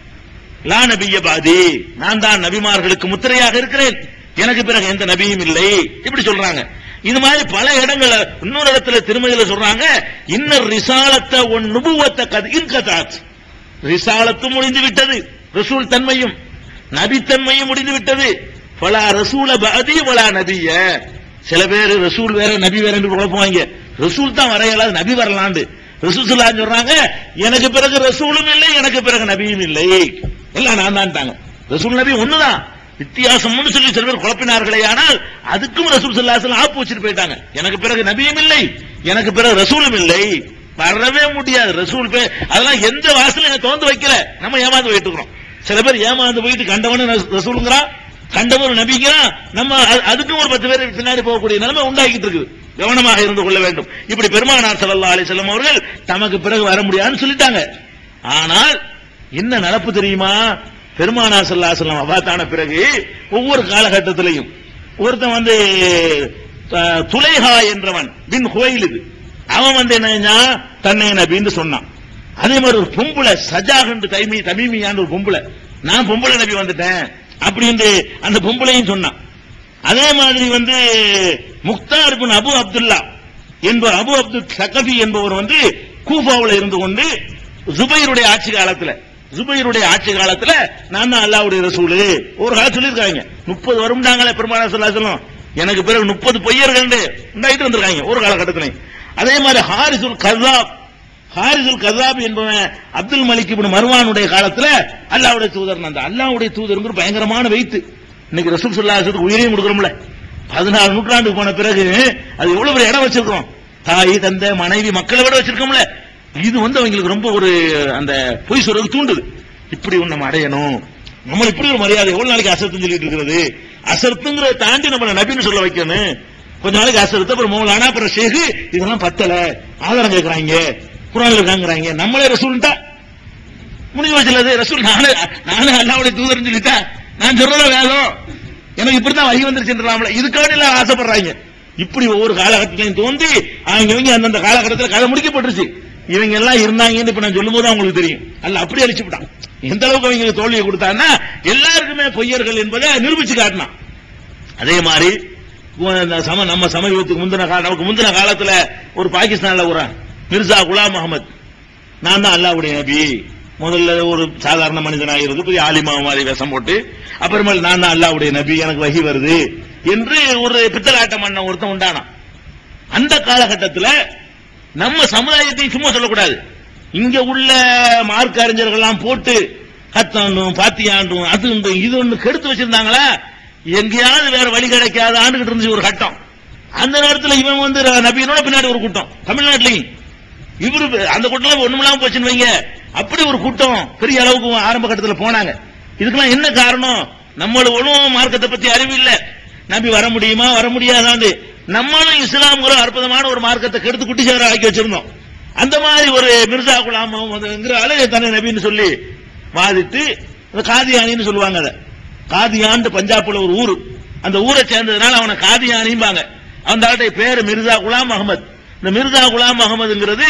லா நபிய பாதி நான் தான் நபிமார்களுக்கு முத்திரையாக இருக்கிறேன் எனக்கு பிறகு எந்த நபியும் இல்லை இப்படி சொல்றாங்க இது மாதிரி பல இடங்கள்ல இன்னொரு இடத்துல திருமதியில சொல்றாங்க இன்னர் ரிசாலத்தை ஒன் நுபுவத்தை கது இன்கதாத் ரிசாலத்தும் முடிந்து விட்டது ரசூல் தன்மையும் நபித்தன்மையும் முடிந்து விட்டது பலா ரசூல பாதி வலா நபிய சில பேர் ரசூல் வேற நபி வேற என்று குழப்புவாங்க ரசூல் தான் வர இயலாது நபி வரலாண்டு ரசூல் ஸல்லல்லாஹு சொல்றாங்க எனக்கு பிறகு ரசூலும் இல்லை எனக்கு பிறகு நபியும் இல்லை எல்லாம் நான் தான்ட்டாங்க ரசூல் நபி ஒண்ணுதான் வித்தியாசம்னு சொல்லி சில பேர் குழப்பினார்களே ஆனால் அதுக்கும் ரசூல் ஸல்லல்லாஹு அலைஹி வஸல்லம் ஆப்பு வச்சிட்டு போயிட்டாங்க எனக்கு பிறகு நபியும் இல்லை எனக்கு பிறகு ரசூலும் இல்லை வரவே முடியாது ரசூல் பே அதெல்லாம் எந்த வாசலையும் தோந்து வைக்கல நம்ம ஏமாந்து போயிட்டு இருக்கிறோம் சில பேர் ஏமாந்து போயிட்டு கண்டவன ரசூலுங்கிறான் கண்டவன் நபிங்கிறான் நம்ம அது- அதுக்கும் ஒரு பத்து பேர் பின்னாடி போகக்கூடிய நிலைமை உண்டாக்கிட்டு இருக்குது கவனமாக இருந்து கொள்ள வேண்டும் இப்படி பெருமானார் ஸல்லல்லாஹு அலைஹி வஸல்லம் அவர்கள் தமக்கு பிறகு வர முடியாதுன்னு சொல்லிட்டாங்க ஆனால் என்ன நடப்பு தெரியுமா பெருமானார் ஸல்லல்லாஹு அலைஹி வஸல்லம் வஃபாத்தான பிறகு ஒவ்வொரு காலகட்டத்திலையும் ஒருத்தன் வந்து அஹ், துலைஹா என்றவன் பின் ஹுவைலிது அவன் வந்து என்ன தன்னை நபின்னு சொன்னான் அதே மாதிரி ஒரு பொம்புல சஜாகண்டு தைமி தமிமியான்னு ஒரு பொம்புல நான் பொம்பளை நபி வந்துட்டேன் அப்படின்னு அந்த பொம்பளையும் சொன்னான் அதே மாதிரி வந்து முக்தார் பின் அபு அப்துல்லா என்பவர் அபு அப்துல் சகபி என்பவர் வந்து கூஃபாவுல இருந்து கொண்டு ஜுபைருடைய ஆட்சி காலத்துல ஜுபைருடைய ஆட்சி காலத்துல நான் தான் அல்லாவுடைய ரசூலு ஒரு காலம் சொல்லியிருக்காங்க முப்பது வரும்டாங்களே பெருமானா சொல்லாசலம் எனக்கு பிறகு முப்பது பொய்யர்கள் உண்டாயிட்டு வந்திருக்காங்க ஒரு காலகட்டத்துல அதே மாதிரி ஹாரிசுல் கசாப் ஹாரிசுல் கசாப் என்பவன் அப்துல் மலிக் இப்னு மர்வானுடைய காலத்துல அல்லாவுடைய தூதர் அந்த அல்லாவுடைய தூதருங்கிற பயங்கரமான வெயித்து இன்னைக்கு ரசூல் சொல்லாசத்துக்கு உயிரையும் கொடுக்குறோம்ல பதினாறு நூற்றாண்டுக்கு போன பிறகு அது எவ்வளவு பெரிய இடம் வச்சிருக்கோம் தாய் தந்தை மனைவி மக்களை விட வச்சிருக்கோம்ல இது வந்து அவங்களுக்கு ரொம்ப ஒரு அந்த பொய் சொல்றது தூண்டுது இப்படி ஒண்ணு நம்ம அடையணும் நம்ம இப்படி ஒரு மரியாதை எவ்வளவு நாளைக்கு அசத்துன்னு சொல்லிட்டு இருக்கிறது அசத்துங்கிறத தாண்டி நம்ம நபின்னு சொல்ல வைக்கணும் கொஞ்ச நாளைக்கு அசரத்து அப்புறம் மௌலானா அப்புறம் ஷேகு இதெல்லாம் பத்தல ஆதாரம் கேட்கறாங்க குரான்ல இருக்காங்கிறாங்க நம்மளே ரசூல்ட்டா முடிஞ்சு வச்சுலது ரசூல் நானே நானே அல்லாவுடைய தூதர்னு சொல்லிட்டா நான் சொல்றத வேதம் எனக்கு இப்படிதான் வகி வந்துருச்சுன்றாமல இதுக்காக எல்லாம் ஆசைப்படுறாங்க இப்படி ஒவ்வொரு காலகட்டத்திலையும் தோன்றி அவங்க இவங்க அந்தந்த காலகட்டத்தில் கதை முடிக்கப்பட்டுருச்சு இவங்க எல்லாம் இருந்தாங்கன்னு இப்ப நான் சொல்லும் போது அவங்களுக்கு தெரியும் அல்ல அப்படி அழிச்சு விட்டான் எந்த அளவுக்கு அவங்க தோல்வியை கொடுத்தான்னா எல்லாருக்குமே பொய்யர்கள் என்பதை நிரூபிச்சு காட்டினான் அதே மாதிரி உ- இந்த சம நம்ம சமீபத்துக்கு முந்தின கால நமக்கு முந்தின காலத்துல ஒரு பாகிஸ்தான்ல ஒரு மிர்சா குலாம் அகமது நான் தான் அல்லாவுடைய நபி முதல்ல ஒரு சாதாரண மனிதனாக இருந்து பெரிய ஆலிமா மாதிரி வேஷம் போட்டு அப்புறமேல் நான் தான் அல்லாவுடைய நபி எனக்கு வகி வருது என்று ஒரு பித்தலாட்டம் பண்ண ஒருத்தன் உண்டானான் அந்த காலகட்டத்தில் நம்ம சமுதாயத்தையும் சும்மா சொல்லக்கூடாது இங்க உள்ள மார்க் அறிஞர்கள்லாம் போட்டு கத்தாண்டும் பாத்தியாண்டும் அது உண்டு, இது ஒன்று கெடுத்து வச்சிருந்தாங்களா எங்கேயாவது வேற வழி கிடைக்காத ஆண்டுகிட்டு இருந்துச்சு ஒரு கட்டம் அந்த நேரத்தில் இவன் வந்து நபியனோட பின்னாடி ஒரு கூட்டம் தமிழ்நாட்டிலையும் இவரு அந்த கூட்டம் ஒண்ணுமில்லாம போச்சுன்னு வைங்க அப்படி ஒரு கூட்டம் பெரிய அளவுக்கு ஆரம்ப கட்டத்தில் போனாங்க இதுக்கெல்லாம் என்ன காரணம் நம்மளும் மார்க்கத்தை பத்தி அறிவு இல்ல நபி வர முடியுமா வர முடியாதாண்டு நம்மளும் இஸ்லாம்ங்கிற அற்புதமான ஒரு மார்க்கத்தை கெடுத்து குட்டி சேர ஆக்கி வச்சிருந்தோம் அந்த மாதிரி ஒரு மிர்சா குலாம் முகமதுங்கிற அழகு தன்னை நபின்னு சொல்லி வாதிட்டு அந்த காதியானின்னு சொல்லுவாங்க அதை காதியான் பஞ்சாப்ல ஒரு ஊர் அந்த ஊரை சேர்ந்ததுனால அவனை காதியானிம்பாங்க அந்த ஆளுடைய பேரு மிர்சா குலாம் அகமது இந்த மிர்சா குலாம் அகமதுங்கிறது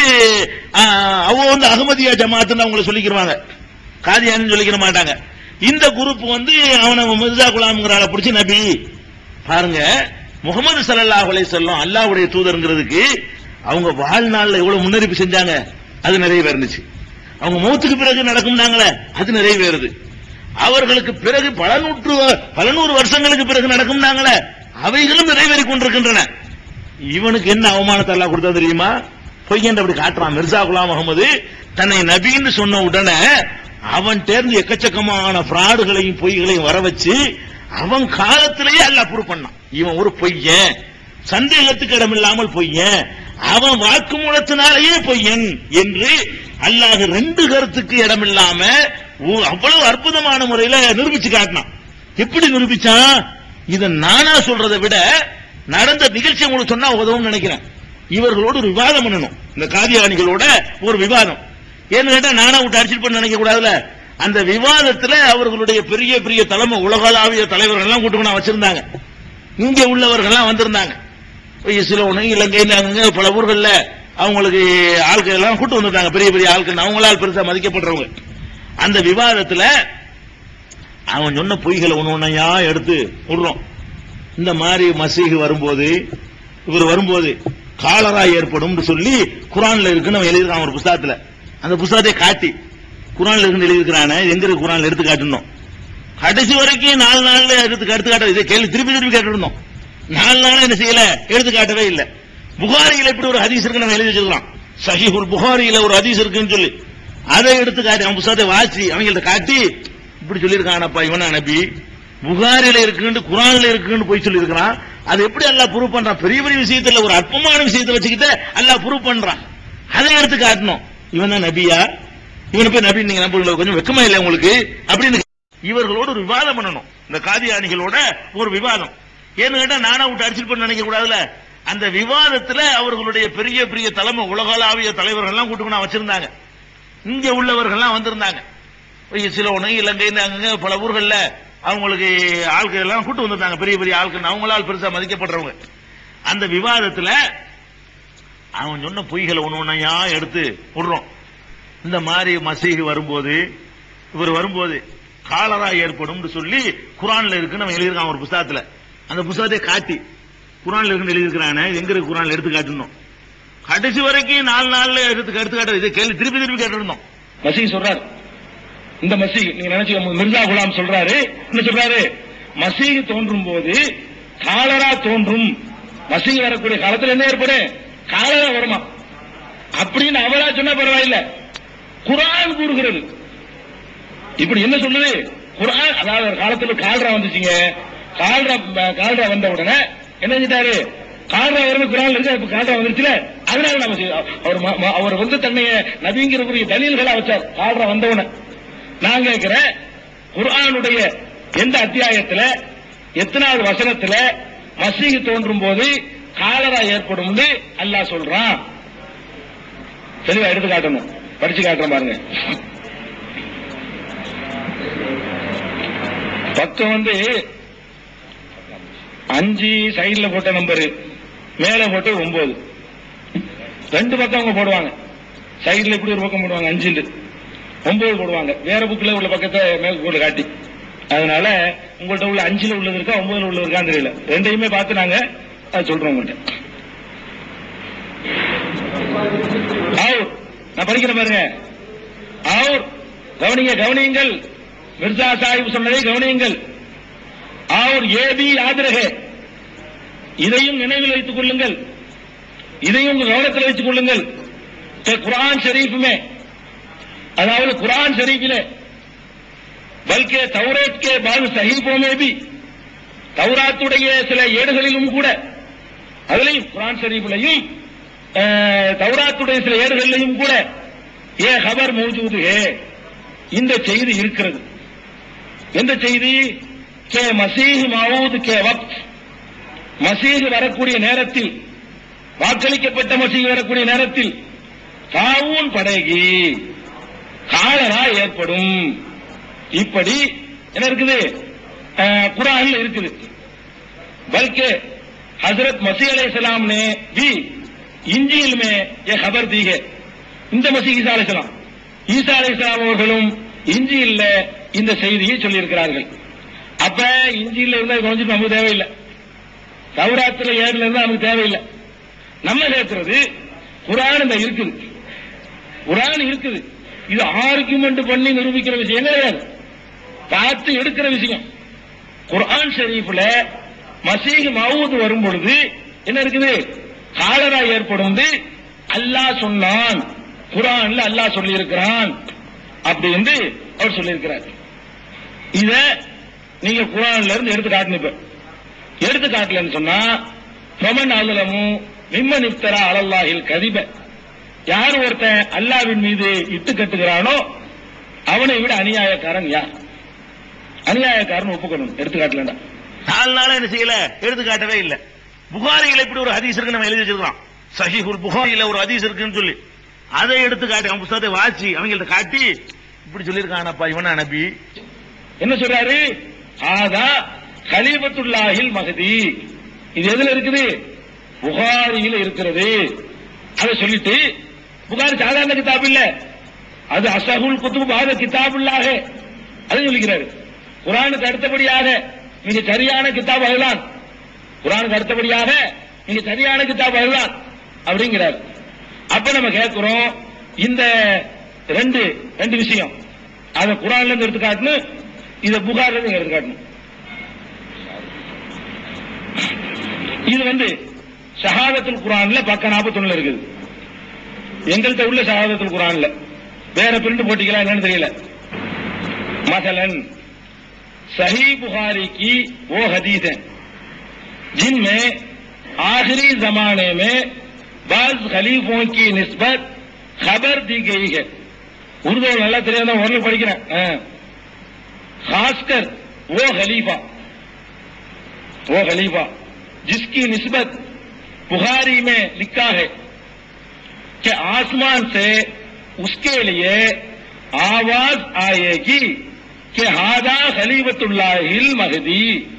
அவங்க வந்து அகமதியா ஜமாத்துன்னு அவங்கள சொல்லிக்கிறாங்க காதியானின்னு சொல்லிக்கிற மாட்டாங்க இந்த குரூப் வந்து அவனை மிர்சா குலாம்ங்கிற ஆளை பிடிச்சி நபி பாருங்க முகமது ஸல்லல்லாஹு அலைஹி வஸல்லம் அல்லாஹ்வுடைய தூதர்ங்கிறதுக்கு அவங்க வாழ்நாள்ல எவ்வளவு முன்னறிப்பு செஞ்சாங்க அது நிறைவேறுனுச்சு அவங்க மௌத்துக்கு பிறகு நடக்கும்னாங்களே அது நிறைவேறுது அவர்களுக்கு பிறகு பல நூற்று பல நூறு வருஷங்களுக்கு பிறகு நடக்கும்னாங்களே அவைகளும் நிறைவேறிக் கொண்டிருக்கின்றன இவனுக்கு என்ன அவமானத்தை எல்லாம் கொடுத்தா தெரியுமா பொய்யன்ற அப்படி காட்டுறான் மிர்சா குலாம் முகமது தன்னை நபின்னு சொன்ன உடனே அவன் தேர்ந்து எக்கச்சக்கமான பிராடுகளையும் பொய்களையும் வர வச்சு அவன் காலத்திலேயே அல்லாஹ் ப்ரூவ் பண்ணான் இவன் ஒரு பொய்யன் சந்தேகத்துக்கு இடமில்லாமல் பொய்யன் அவன் வாக்குமூலத்தினாலேயே பொய்யன் என்று அல்லாஹ் ரெண்டு கருத்துக்கு இடமில்லாம ஒ- அவ்வளவு அற்புதமான முறையில நிரூபிச்சு காட்டினான் எப்படி நிரூபிச்சான் இத நானா சொல்றதை விட நடந்த நிகழ்ச்சி உங்களுக்கு சொன்னா உதவும் நினைக்கிறேன் இவர்களோடு ஒரு விவாதம் பண்ணணும் இந்த காதியானிகளோட ஒரு விவாதம் ஏன்னு கேட்டா நானா விட்டு அடிச்சிட்டு பண்ண நினைக்க கூடாதுல அந்த விவாதத்துல அவர்களுடைய பெரிய பெரிய தலைமை உலகளாவிய தலைவர்கள் எல்லாம் கூட்டு நான் வச்சிருந்தாங்க இங்க உள்ளவர்கள் எல்லாம் வந்திருந்தாங்க இஸ்லோனு இலங்கை அங்க பல ஊர்கள்ல அவங்களுக்கு ஆட்கள் எல்லாம் கூட்டு வந்திருந்தாங்க பெரிய பெரிய ஆட்கள் அவங்களால் பெருசா மதிக்கப்படுறவங்க அந்த விவாதத்துல அவன் சொன்ன பொய்களை ஒண்ணு ஒன்னையா எடுத்து விடுறோம் இந்த மாதிரி மசீகு வரும்போது இவர் வரும்போது காலரா ஏற்படும் சொல்லி குரான்ல இருக்குன்னு அவன் எழுதியிருக்கான் ஒரு புஸ்தகத்துல அந்த புஸ்தகத்தை காட்டி குரான்ல இருக்குன்னு எழுதியிருக்கிறானே எங்க இருக்கு குரான்ல எடுத்து காட்டணும் கடைசி வரைக்கும் நாலு நாள்ல எடுத்து எடுத்து காட்ட இதை கேள்வி திருப்பி திருப்பி கேட்டுருந்தோம் நாலு நாள் என்ன செய்யல எடுத்து காட்டவே இல்ல புகாரியில இப்படி ஒரு ஹதீஸ் இருக்குன்னு அவன் எழுதி வச்சிருக்கான் சஹீஹுல் புகாரியில ஒரு ஹதீஸ் இருக்குன்னு சொல்லி அதை எடுத்து காட்டி அவன் புஸ்தகத்தை வாசி அவங்கள்ட்ட காட்டி இப்படி சொல்லியிருக்கானப்பா இவனா நபி புகாரில இருக்குன்னு குரான்ல இருக்குன்னு போய் சொல்லியிருக்கிறான் அது எப்படி அல்லாஹ் ப்ரூவ் பண்றான் பெரிய பெரிய விஷயத்துல ஒரு அற்பமான விஷயத்தை வச்சுக்கிட்டு அல்லாஹ் ப்ரூவ் பண்றான் அதை எடுத்து காட்டணும் இவன் தான் நபியா இவனை போய் நபி நீங்க நம்புறீங்களா கொஞ்சம் வெக்கமா இல்லை உங்களுக்கு அப்படின்னு இவர்களோடு ஒரு விவாதம் பண்ணணும் இந்த காதியானிகளோட ஒரு விவாதம் ஏன்னு கேட்டா நானா விட்டு அடிச்சிட்டு பண்ண நினைக்க கூடாதுல அந்த விவாதத்துல அவர்களுடைய பெரிய பெரிய தலைமை உலகளாவிய தலைவர்கள் எல்லாம் கூட்டு நான் வச்சிருந்தாங்க இங்க உள்ளவர்கள் எல்லாம் வந்திருந்தாங்க சிலோனு இலங்கை அங்க பல ஊர்கள்ல அவங்களுக்கு ஆட்கள் எல்லாம் கூட்டு வந்திருந்தாங்க பெரிய பெரிய ஆட்கள் அவங்களால் பெருசா மதிக்கப்படுறவங்க அந்த விவாதத்துல அவன் சொன்ன பொய்களை ஒண்ணு ஒன்னையா எடுத்து விடுறோம் இந்த மாதிரி மசீகு வரும்போது இவர் வரும்போது காலரா ஏற்படும் சொல்லி குரான்ல இருக்குன்னு அவன் எழுதியிருக்கான் ஒரு புஸ்தகத்துல அந்த புஸ்தகத்தை காட்டி குரான்ல இருக்குன்னு எழுதியிருக்கிறானே எங்க இருக்கு குரான்ல எடுத்து காட்டணும் கடைசி வரைக்கும் நாலு நாள்ல எடுத்து எடுத்து காட்ட இதை கேள்வி திருப்பி திருப்பி கேட்டிருந்தோம் மசீஹ் சொல்றாரு இந்த மசீஹ் நீங்க நினைச்சு மிர்சா குலாம் சொல்றாரு என்ன சொல்றாரு மசீஹ் தோன்றும் போது காலரா தோன்றும் மசீஹ் வரக்கூடிய காலத்துல என்ன ஏற்படும் காலரா வருமா அப்படின்னு அவரா சொன்னா பரவாயில்ல குரான் கூறுகிறது இப்படி என்ன சொல்லுது குரான் அதாவது ஒரு காலத்துல கால்ரா வந்துச்சுங்க கால்ரா கால்ரா வந்த உடனே என்ன செஞ்சிட்டாரு கால்ரா வருது குரான் இருக்கு இப்ப கால்ரா வந்துருச்சுல அதனால நம்ம செய்ய- அவர் ம- ம- அவர் வந்து தன்னைய நபிங்கிறக்கூடிய தலீல்களா வச்சார் கால்ரா வந்தவன நான் கேட்கிறேன் குர்ஆனுடைய எந்த அத்தியாயத்துல எத்தனாவது வசனத்துல மசீஹ் தோன்றும் போது காலரா ஏற்படும் அல்லாஹ் சொல்றான் தெளிவா எடுத்து காட்டணும் படிச்சு காட்டுறேன் பாருங்க பக்கம் வந்து அஞ்சு சைடுல போட்ட நம்பரு மேல போட்டு ஒன்பது ரெண்டு பக்கம் அவங்க போடுவாங்க சைடுல இப்படி ஒரு பக்கம் போடுவாங்க அஞ்சுண்டு ஒன்பது போடுவாங்க வேற புக்ல உள்ள பக்கத்தை மேற்கோள் காட்டி அதனால உங்கள்ட்ட உள்ள அஞ்சுல உள்ளது இருக்கா ஒன்பதுல உள்ளது இருக்கான்னு தெரியல ரெண்டையுமே பார்த்து நாங்க அதை சொல்றோம் உங்கள்ட்ட ஆவூர் நான் படிக்கிறேன் பாருங்க ஆவூர் கவனிங்க கவனியுங்கள் மிர்சா சாஹிப் சொன்னதை கவனியுங்கள் ஆவூர் ஏபி ஆதரகே இதையும் நினைவில் வைத்துக் கொள்ளுங்கள் இதையும் உங்க கவனத்தில் வைத்துக் கொள்ளுங்கள் இந்த குரான் ஷரீஃபுமே அதாவது குரான் ஷரீஃபிலே பல்கே தௌரேத் கே பாகு சஹீஃபோமே பி தௌராத்துடைய சில ஏடுகளிலும் கூட அதுலயும் குரான் ஷரீஃபிலையும் அஹ், தௌராத்துடைய சில ஏடுகளிலையும் கூட ஏ ஹபர் மௌஜூது ஹே இந்த செய்தி இருக்கிறது எந்த செய்தி கே மசீஹ் மவுத் கே வக்த் மசீஹ் வரக்கூடிய நேரத்தில் வாக்களிக்கப்பட்ட மசீஹ் வரக்கூடிய நேரத்தில் தாவூன் படகி காலரா ஏற்படும் இப்படி என்ன இருக்குது அஹ், குரான்ல இருக்குது बल्कि हजरत मसीह अलैहिस्सलाम ने भी इंजील में ये खबर दी है இந்த மசீஹ் ஈசா அலைஹிஸ்ஸலாம் ஈசா அலைஹிஸ்ஸலாம் அவர்களும் இஞ்சியில்ல இந்த செய்தியை சொல்லியிருக்கிறார்கள் அப்ப இஞ்சியில இருந்தா கொஞ்சம் நமக்கு தேவையில்லை தௌராத்துல ஏறுல இருந்து நமக்கு தேவையில்லை நம்ம கேட்கறது குரான் இந்த இருக்குது குரான் இருக்குது இது ஆர்குமெண்ட் பண்ணி நிரூபிக்கிற விஷயம் கிடையாது பார்த்து எடுக்கிற விஷயம் குர்ஆன் ஷரீஃப்ல மசீஹ் மவுத் வரும் பொழுது என்ன இருக்குது காலரா ஏற்படும் அல்லாஹ் சொன்னான் குர்ஆன்ல அல்லாஹ் சொல்லி இருக்கிறான் அப்படி என்று அவர் சொல்லியிருக்கிறார் இத நீங்க குர்ஆன்ல இருந்து எடுத்து காட்டணும் இப்ப எடுத்து காட்டலன்னு சொன்னா ஃபமன் அலலமும் மிம்மன் இஃப்தரா அலல்லாஹில் கதிப யார் ஒருத்தன் அல்லாவின் மீது இட்டு கட்டுகிறானோ அவனை விட அநியாயக்காரன் யார் அநியாயக்காரன் ஒப்புக்கணும் எடுத்து காட்டலண்டா நாலு நாளா என்ன செய்யல எடுத்து காட்டவே இல்ல புகாரில இப்படி ஒரு ஹதீஸ் இருக்கு நம்ம எழுதி வச்சிருக்கோம் சஹீஹுல் புகாரில ஒரு ஹதீஸ் இருக்குன்னு சொல்லி அதை எடுத்து காட்டி அவன் புத்தகத்தை வாசி அவங்கள்ட்ட காட்டி இப்படி சொல்லியிருக்கானப்பா இவனா நபி என்ன சொல்றாரு ஆதா கலீபத்துல்லாஹில் மகதி இது எதுல இருக்குது புகாரியில் இருக்கிறது அதை சொல்லிட்டு புகாரி சாதாரண கிதாப் இல்ல அது அசகுல் குத்துபு பாத கிதாபுல்லாக அது சொல்லிக்கிறாரு குரானுக்கு அடுத்தபடியாக மிக சரியான கிதாப் அதுதான் குரானுக்கு அடுத்தபடியாக மிக சரியான கிதாப் அதுதான் அப்படிங்கிறார் அப்ப நம்ம கேட்கிறோம் இந்த ரெண்டு ரெண்டு விஷயம் அதை குரான்ல இருந்து எடுத்து காட்டணும் இதை புகார்ல இருந்து எடுத்து காட்டணும் இது வந்து ஷஹாதத்துல் குரான்ல பக்க நாற்பத்தொன்னுல இருக்குது எங்கள்கிட்ட உள்ள ஷஹாதத்துல் குரான்ல வேற பிரிண்ட் போட்டிக்கலாம் என்னன்னு தெரியல மசலன் सही बुखारी की वो हदीस है जिनमें आखिरी जमाने में बाज खलीफों की निस्बत खबर दी गई है उर्दू நல்லா தெரியாத ஓரளவு படிக்கிறேன் ஆ. खासकर वो खलीफा वो खलीफा जिसकी निस्बत बुखारी में लिखा है कि आसमान से उसके लिए आवाज आएगी कि हादा खलीफतुल्लाहिल महदी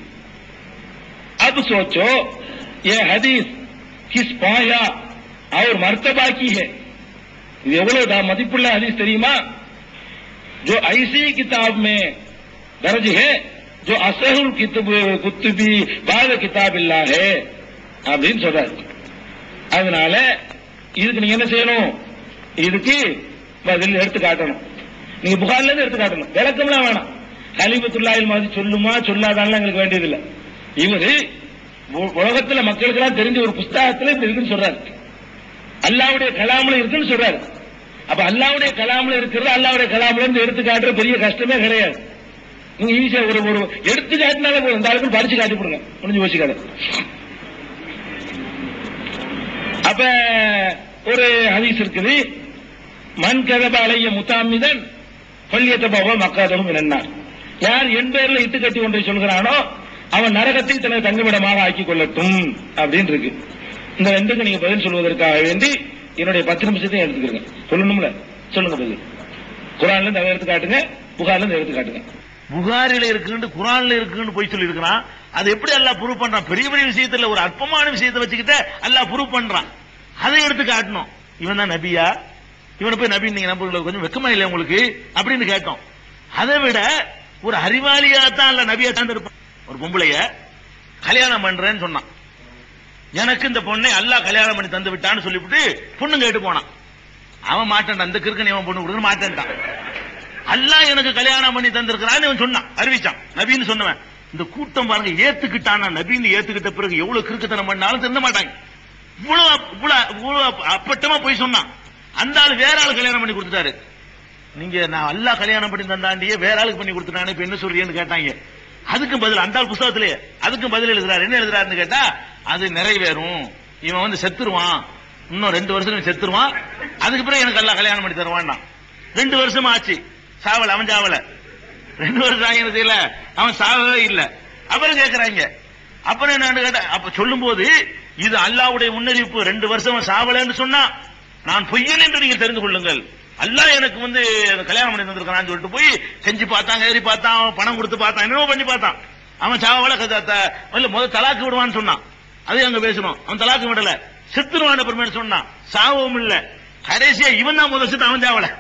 अब सोचो ये हदीस किस पाया और मर्तबा की है இது எவ்வளவு दा- மதிப்புள்ள ஹதீஸ் தெரியுமா जो ऐसी किताब में दर्ज है जो असहुल कितब कुतुबी बाद किताब இல்லா है அப்படின்னு சொல்றாரு அதனால இதுக்கு நீங்க என்ன செய்யணும் இதுக்கு பதில் எடுத்து காட்டணும் நீங்க புகார்ல இருந்து எடுத்து காட்டணும் விளக்கம்லாம் வேணாம் கலிபத்துல்லாயில் மாதிரி சொல்லுமா சொல்லாதான்லாம் எங்களுக்கு வேண்டியதில்லை இவரு உ- உலகத்துல மக்களுக்கு எல்லாம் தெரிஞ்ச ஒரு புஸ்தகத்துல இப்படி இருக்குன்னு சொல்றாரு அல்லாவுடைய கலாமுல இருக்குன்னு சொல்றாரு அப்ப அல்லாவுடைய கலாமுல இருக்கிறது அல்லாவுடைய கலாமுல இருந்து எடுத்து காட்டுற பெரிய கஷ்டமே கிடையாது நீங்க ஈஸியா ஒரு ஒரு எடுத்து காட்டினாலே போதும் இந்த ஆளுக்கு படிச்சு காட்டி போடுங்க முடிஞ்சு போச்சு கதை அப்ப ஒரு ஹதீஸ் இருக்குது மண் கதப அலைய முத்தாமிதன் பள்ளியத்த பாபா மக்காதலும் என்னார் யார் என் பேர்ல இட்டு கட்டி ஒன்றை சொல்கிறானோ அவன் நரகத்தை தனது தங்குமிடமாக ஆக்கிக் கொள்ளட்டும் அப்படின்னு இருக்கு இந்த ரெண்டுக்கு நீங்க பதில் சொல்வதற்காக வேண்டி என்னுடைய பத்து நிமிஷத்தையும் எடுத்துக்கிறேங்க சொல்லணும்ல சொல்லுங்க பதில் குரான்ல இருந்து அதை எடுத்து காட்டுங்க புகார்ல இருந்து எடுத்து காட்டுங்க புகாரில இருக்குன்னு குரான்ல இருக்குன்னு போய் சொல்லி இருக்கிறான் அது எப்படி அல்லாஹ் ப்ரூவ் பண்றான் பெரிய பெரிய விஷயத்துல ஒரு அற்பமான விஷயத்தை வச்சுக்கிட்டு அல்லாஹ் ப்ரூவ் பண்றான் அதை எடுத்து காட்டணும் இவன் தான் நபியா இவனை போய் நபி நீங்க நம்புறீங்களா கொஞ்சம் வெக்கமா இல்லை உங்களுக்கு அப்படின்னு கேட்டோம் அதை விட ஒரு அறிவாளியா தான் அல்ல நபியா தான் இருப்பான் ஒரு பொம்பளைய கல்யாணம் பண்றேன்னு சொன்னான் எனக்கு இந்த பொண்ணை அல்லாஹ் கல்யாணம் பண்ணி தந்து விட்டான்னு சொல்லிவிட்டு பொண்ணு கேட்டு போனான் அவன் மாட்டான் அந்த கிறுக்கன் இவன் பொண்ணு கொடுக்க மாட்டேன்ட்டான் அல்லாஹ் எனக்கு கல்யாணம் பண்ணி தந்திருக்கிறான்னு இவன் சொன்னான் அறிவிச்சான் நபின்னு சொன்னவன் இந்த கூட்டம் பாருங்க ஏத்துக்கிட்டானா நபின்னு ஏத்துக்கிட்ட பிறகு எவ்வளவு கிறுக்குத்தனம் பண்ணாலும் திருந்த மாட்டாங்க இவ்வளவு அப்- இவ்வளவு இவ்வளவு அப்- அப்பட்டமா போய் சொன்னான் அந்த ஆள் வேற ஆள் கல்யாணம் பண்ணி கொடுத்துட்டாரு நீங்க நான் அல்லாஹ் கல்யாணம் பண்ணி தந்தாண்டியே வேற ஆளுக்கு பண்ணி கொடுத்துட்டானே இப்ப என்ன சொல்றீங்கன்னு கேட்டாங்க அதுக்கும் பதில் அந்த ஆள் புஸ்தகத்திலேயே அதுக்கும் பதில் எழுதுறாரு என்ன எழுதுறாருன்னு கேட்டா அது நிறைவேறும் இவன் வந்து செத்துருவான் இன்னும் ரெண்டு வருஷம் இவன் செத்துருவான் அதுக்கு பிறகு எனக்கு அல்லாஹ் கல்யாணம் பண்ணி தருவான்னா ரெண்டு வருஷமா ஆச்சு சாவல அவன் சாவல ரெண்டு வருஷம் ஆகிறது இல்ல அவன் சாவவே இல்ல அப்புறம் கேக்குறாங்க அப்புறம் என்னன்னு கேட்டா அப்ப சொல்லும் போது இது அல்லாவுடைய முன்னறிவிப்பு ரெண்டு வருஷம் அவன் சாவலன்னு சொன்னா நான் பொய்யன் என்று நீங்க தெரிந்து கொள்ளுங்கள் அல்லாஹ் எனக்கு வந்து கல்யாணம் பண்ணி தந்திருக்கான்னு சொல்லிட்டு போய் செஞ்சு பார்த்தான் ஏறி பார்த்தான் அவன் பணம் கொடுத்து பார்த்தான் என்னவோ பண்ணி பார்த்தான் அவன் சாவல க- த- இல்ல முதல் தலாக்கு விடுவான்னு சொன்னான் அது அங்க பேசணும் அவன் தலாக்கு விடல செத்துருவான் அப்புறமேட்டு சொன்னான் சாவும் இல்ல கடைசியா இவன் தான் முதல் செத்து அவன் சாவல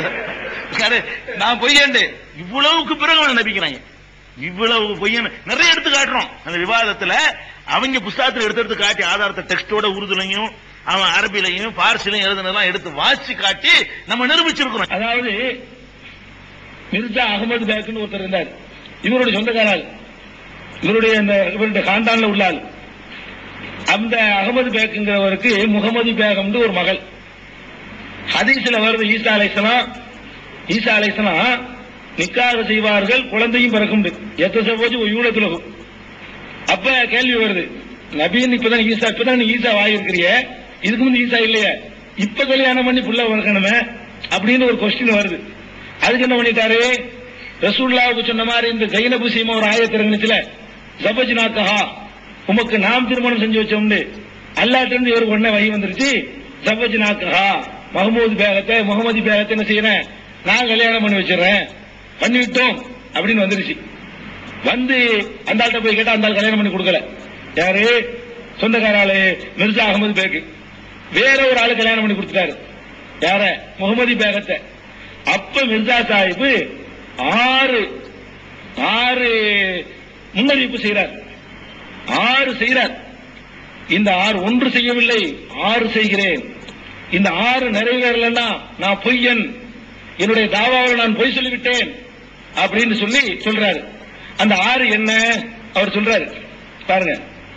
கரை- நான் பொய்யண்டு இவ்வளவுக்கு பிறகு அவனை நம்பிக்கிறாங்க இவ்வளவு பொய்யன் நிறைய எடுத்து காட்டுறோம் அந்த விவாதத்துல அவங்க புஸ்தகத்தில் எடுத்து எடுத்து காட்டி ஆதாரத்தை டெக்ஸ்டோட உருதுலையும் அவன் அரபிலையும் பார்சிலையும் எழுதுனதெல்லாம் எடுத்து வாசி காட்டி நம்ம நிரூபிச்சிருக்கிறோம் அதாவது மிர்சா அகமது பேக்னு ஒருத்தர் இருந்தார் இவருடைய சொந்தக்காரால் இவருடைய அந்த இவருடைய காண்டான்ல உள்ள ஆள் அந்த அகமது பேக்குங்கிறவருக்கு முகமது பேகம்னு ஒரு மகள் ஹதீஸ்ல வருது ஈசா அலைசலாம் ஈசா அலைசலாம் நிக்காக செய்வார்கள் குழந்தையும் பிறக்கும் எத்த போச்சு யூனத்துலகும் அப்ப கேள்வி வருது நபின்னு இப்பதான் ஈசா இப்பதான் நீ ஈசா வாயிருக்கிறிய இதுக்கு முந்தி ஈசா இல்லையே இப்ப கல்யாணம் பண்ணி புள்ள வளர்க்கணுமே அப்படின்னு ஒரு கொஸ்டின் வருது அதுக்கு என்ன பண்ணிட்டாரு ரசூல்லாவுக்கு சொன்ன மாதிரி இந்த ஜெயினபு சீமா ஒரு ஆயத்து இருந்துச்சுல ஜபஜ்நாக்கஹா உமக்கு நாம் திருமணம் செஞ்சு வச்சோம்னு அல்லாட்ட இருந்து இவருக்கு உடனே வகி வந்துருச்சு ஜபஜ்நாக்கஹா மஹமூது பேகத்தை முகமது பேகத்தை என்ன செய்யறேன் நான் கல்யாணம் பண்ணி வச்சிடறேன் பண்ணிவிட்டோம் அப்படின்னு வந்துருச்சு வந்து அந்த ஆள்கிட்ட போய் கேட்டா அந்த ஆள் கல்யாணம் பண்ணி கொடுக்கல யாரு சொந்தக்கார ஆளு மிர்சா அகமது பேக்கு வேற ஒரு ஆளு கல்யாணம் பண்ணி கொடுத்துட்டாரு யார முகமதி பேகத்தை அப்ப மிர்சா சாஹிப் ஆறு ஆறு முன்னறிவிப்பு செய்கிறார் ஆறு செய்கிறார் இந்த ஆறு ஒன்று செய்யவில்லை ஆறு செய்கிறேன் இந்த ஆறு நிறைவேறலன்னா நான் பொய்யன் என்னுடைய தாவாவில் நான் பொய் சொல்லிவிட்டேன் அப்படின்னு சொல்லி சொல்றாரு அந்த ஆறு என்ன அவர் சொல்றாரு பாருங்க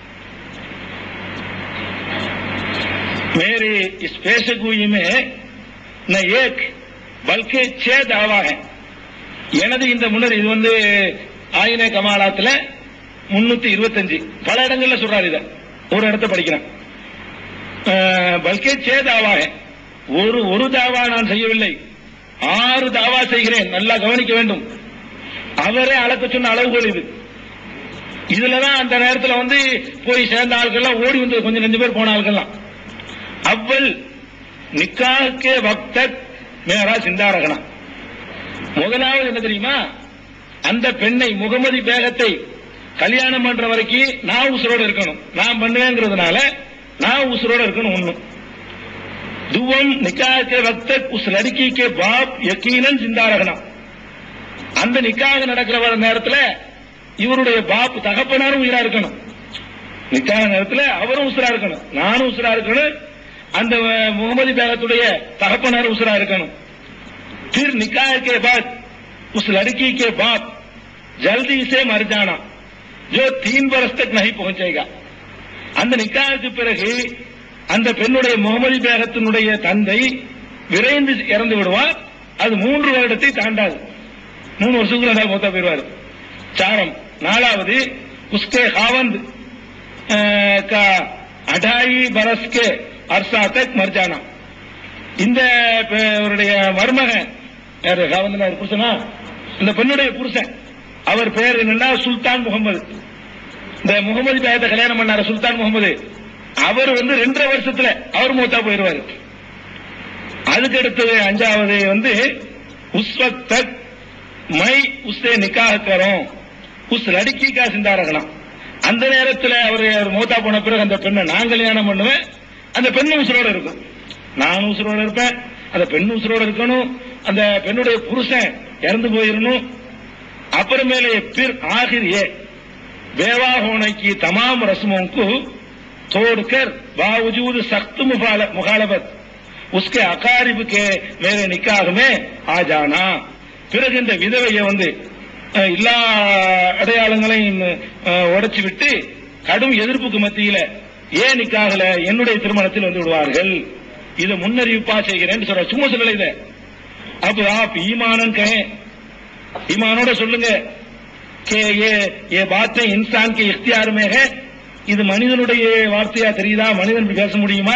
मेरे इस पेशगोई में न एक बल्कि छह दावा है எனது இந்த முன்னர் இது வந்து ஆயின கமாலாத்துல முன்னூத்தி இருபத்தஞ்சு பல இடங்கள்ல சொல்றாரு இத ஒரு இடத்த படிக்கிறேன் அஹ், பல்கே சே தாவா है. ஒரு ஒரு தாவா நான் செய்யவில்லை ஆறு தாவா செய்கிறேன் நல்லா கவனிக்க வேண்டும் அவரே அளக்க சொன்ன அளவுகோல் இது இதுலதான் அந்த நேரத்துல வந்து போய் சேர்ந்த ஆட்கள்லாம் ஓடி வந்து கொஞ்சம் ரெண்டு பேர் போன ஆட்கள்லாம் அவ்வள் நிக்காக்கே வக்தத் மேரா சிந்தாரகனா முதலாவது என்ன தெரியுமா அந்த பெண்ணை முகமதி பேகத்தை கல்யாணம் பண்ற வரைக்கும் நான் உசுரோட இருக்கணும் நான் பண்ணுவேங்கிறதுனால நான் உசுரோட இருக்கணும் ஒண்ணும் துவம் நிக்காக்கே வக்தத் உஸ் லடுக்கி கே பாப் யக்கீனன் சிந்தாரகனா அந்த நிக்காக நடக்கிற வர நேரத்துல இவருடைய பாப் தகப்பனாரும் உயிரா இருக்கணும் நிக்காக நேரத்துல அவரும் உசுரா இருக்கணும் நானும் உசுரா இருக்கணும் அந்த அஹ், முகமது பேகத்துடைய தகப்பனாரும் உசுரா இருக்கணும் फिर निकाह के बाद उस लड़की के बाप जल्दी से मर जाना जो तीन बरस तक नहीं पहुंचेगा அந்த நிக்காவுக்கு பிறகு அந்த பெண்ணுடைய முகமது பேகத்தினுடைய தந்தை விரைந்து இறந்து விடுவார் அது மூன்று வருடத்தை தாண்டாது மூணு வருஷத்துக்குள்ள அந்த மூத்தா போயிடுவார் சாரம் நாலாவது உஸ்கே ஹாவந்த் அஹ், கா அடாயி பரஸ்கே அர்சா தக் மர்ஜானா இந்த பெ- அவருடைய மருமகன் யாரு காவந்தனா புருஷனா இந்த பெண்ணுடைய புருஷன் அவர் பேர் என்னன்னா சுல்தான் முகமது இந்த முகமது பேகத்தை கல்யாணம் பண்ணாரு சுல்தான் முகமது அவர் வந்து ரெண்டரை வருஷத்துல அவர் மூத்தா போயிருவாரு அதுக்கு அடுத்தது அஞ்சாவது வந்து உஸ் வக்த் தக் மை உஸ்ஸே நிக்காஹ் கரோம் உஸ் லடுக்கி கா சிந்தா ரகலாம் அந்த நேரத்துல அவர் அவர் மூத்தா போன பிறகு அந்த பெண்ணை நான் கல்யாணம் பண்ணுவேன் அந்த பெண்ணு உசுரோட இருக்கும் நான் உசுரோட இருப்பேன் அந்த பெண் உசுரோட இருக்கணும் அந்த பெண்ணுடைய புருஷன் இறந்து போயிடணும் அப்புறமேலே பிர் ஆகிர் ஏ बेवा होने की तमाम रस्मों को तोड़कर बावजूद सख्त मुखाल- मुखालबत उसके अकारिब के मेरे निकाह में आ जाना பிறகு இந்த விதவையை வந்து அஹ், எல்லா அடையாளங்களையும் அஹ், உடைச்சு விட்டு கடும் எதிர்ப்புக்கு மத்தியில ஏன் நிக்காகல என்னுடைய திருமணத்தில் வந்து விடுவார்கள் இதை முன்னறிவிப்பா செய்கிறேன்னு சொல்ற சும்மா சொல்லல இத அப்ப ஆப் ஈமானன் கே ஈமானோட சொல்லுங்க कि ये ये बातें इंसान के इख्तियार में है இது மனிதனுடைய வார்த்தையா தெரியுதா மனிதன் இப்படி பேச முடியுமா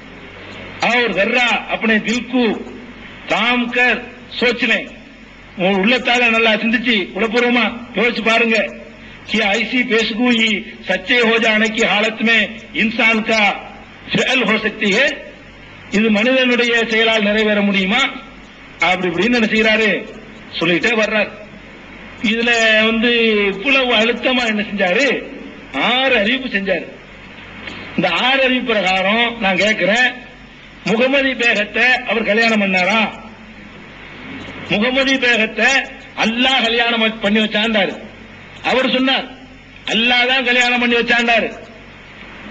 और जर्रा अपने दिल को काम कर सोच लें உன் உள்ளத்தால நல்லா சிந்திச்சு உளப்பூர்வமா யோசிச்சு பாருங்க कि ऐसी पेशगोई सच्चे हो जाने की हालत में इंसान का फेल हो सकती है இது மனிதனுடைய செயலால் நிறைவேற முடியுமா அப்படி இப்படின்னு என்ன செய்யறாரு சொல்லிட்டே வர்றார் இதுல வந்து இவ்வளவு அழுத்தமா என்ன செஞ்சாரு ஆறு அறிவிப்பு செஞ்சாரு இந்த ஆறு அறிவிப்பு பிரகாரம் நான் கேட்கிறேன் முகமதி பேகத்தை அவர் கல்யாணம் பண்ணாரா முகமதி பேகத்தை அல்லாஹ் கல்யாணம் பண்ணி வச்சாண்டாரு அவர் சொன்னார் அல்லாஹ் தான் கல்யாணம் பண்ணி வச்சாண்டாரு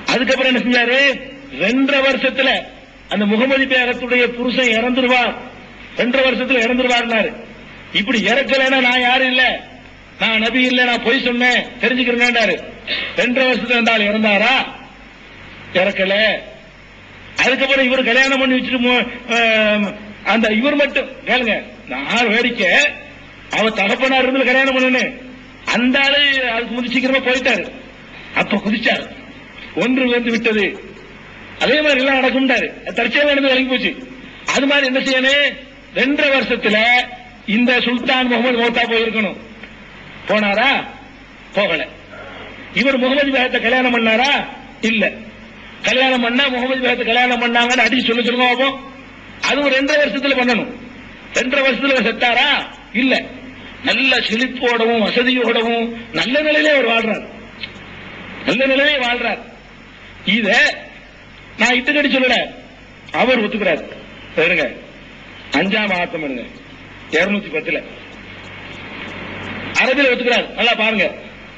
அதுக்கப்புறம் என்ன செஞ்சாரு ரெண்டரை வருஷத்துல அந்த முகமது பேரத்துடைய புருஷன் இறந்துருவார் ரெண்டரை வருஷத்துல இறந்துருவார்னாரு இப்படி இறக்கலைன்னா நான் யாரும் இல்ல நான் நபி இல்ல நான் பொய் சொன்னேன் தெரிஞ்சுக்கிறேன்டாரு ரெண்டரை வருஷத்துல இருந்தால் இறந்தாரா இறக்கல அதுக்கப்புறம் இவர் கல்யாணம் பண்ணி வச்சுட்டு மு- ஆம், அந்த இவர் மட்டும் கேளுங்க நான் வேடிக்கை அவர் தகப்பனார் இருந்து கல்யாணம் பண்ணணும் அந்த ஆளு அதுக்கு முந்தி சீக்கிரமா போயிட்டாரு அப்ப குதிச்சாரு ஒன்று வந்து விட்டது அதே மாதிரி எல்லாம் நடக்கும்டாரு தற்செயலா நடந்து விலகி போச்சு அது மாதிரி என்ன செய்யணும் ரெண்டரை வருஷத்துல இந்த சுல்தான் முகமது மோத்தா போயிருக்கணும் போனாரா போகல இவர் முகமது பேகத்தை கல்யாணம் பண்ணாரா இல்ல கல்யாணம் பண்ணா முகமது பேகத்தை கல்யாணம் பண்ணாங்கன்னு அடிச்சு சொல்ல சொல்லுங்க பாப்போம் அதுவும் ரெண்டரை வருஷத்துல பண்ணணும் ரெண்டரை வருஷத்துல செத்தாரா இல்ல நல்ல செழிப்போடவும் வசதியோடவும் நல்ல நிலையிலே அவர் வாழ்றார் நல்ல நிலையிலே வாழ்றார் இத நான் இட்டுக்கடி சொல்லல அவர் ஒத்துக்கிறார் இருங்க அஞ்சாம் ஆத்தம் இருங்க இருநூத்தி பத்துல அரபில ஒத்துக்கிறார் நல்லா பாருங்க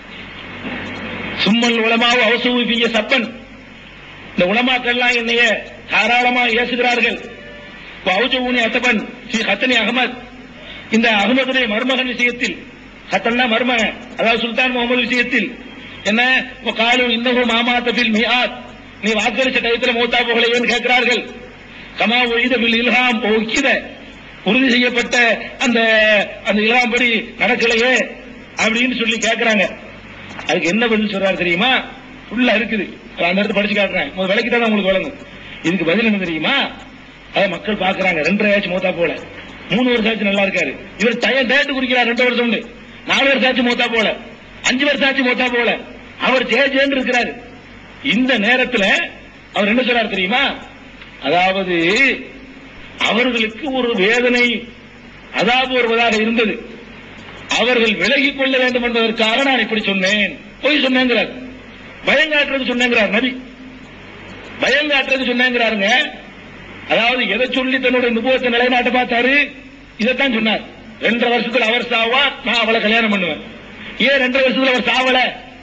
சும்மல் உலமாவு அவசூ பிய சப்பன் இந்த உலமாக்கள்லாம் என்னைய தாராளமா ஏசுகிறார்கள் அவுஜூனி அத்தபன் ஸ்ரீ ஹத்தனி அகமது இந்த அகமதுடைய மருமகன் விஷயத்தில் ஹத்தன்னா மருமகன் அதாவது சுல்தான் முகமது விஷயத்தில் என்ன காலு இன்னமும் மாமாத்தபில் மியாத் நீ வாக்களிச்ச டயத்துல மூத்தா போகலையேன்னு கேட்கிறார்கள் கமா ஒய்த பில் இல்ஹாம் ஒக்கித உறுதி செய்யப்பட்ட அந்த அந்த இல்ஹாம் படி நடக்கலையே அப்படின்னு சொல்லி கேட்கறாங்க அதுக்கு என்ன பதில் சொல்றாரு தெரியுமா ஃபுல்லா இருக்குது அது அந்த இடத்துல படிச்சு காட்டுறேன் முதல் விலைக்கு தான் உங்களுக்கு வழங்கும் இதுக்கு பதில் என்ன தெரியுமா அத மக்கள் பாக்குறாங்க ரெண்டரை ஆச்சு மூத்தா போல மூணு வருஷம் ஆச்சு நல்லா இருக்காரு இவர் டயம் டேட்டு குறிக்கிறார் ரெண்டு வருஷம் உண்டு நாலு வருஷம் ஆச்சு மூத்தா போல அஞ்சு வருஷம் ஆச்சு மூத்தா போல அவர் ஜே ஜேன்னு இருக்கிறாரு இந்த நேரத்துல அவர் என்ன சொல்றாரு தெரியுமா அதாவது அவர்களுக்கு ஒரு வேதனை அதாவது வருவதாக இருந்தது அவர்கள் விலகிக் கொள்ள வேண்டும் என்பதற்காக நான் இப்படி சொன்னேன் போய் சொன்னேங்கிறார் பயங்காட்டுறது சொன்னேங்கிறார் நபி பயங்காட்டுறது சொன்னேங்கிறாருங்க அதாவது எதை சொல்லி தன்னுடைய நுபவத்தை நிலைநாட்ட பார்த்தாரு இதைத்தான் சொன்னார் ரெண்டரை வருஷத்துல அவர் சாவா நான் அவளை கல்யாணம் பண்ணுவேன் ஏன் ரெண்டரை வருஷத்துல அவர் சாவல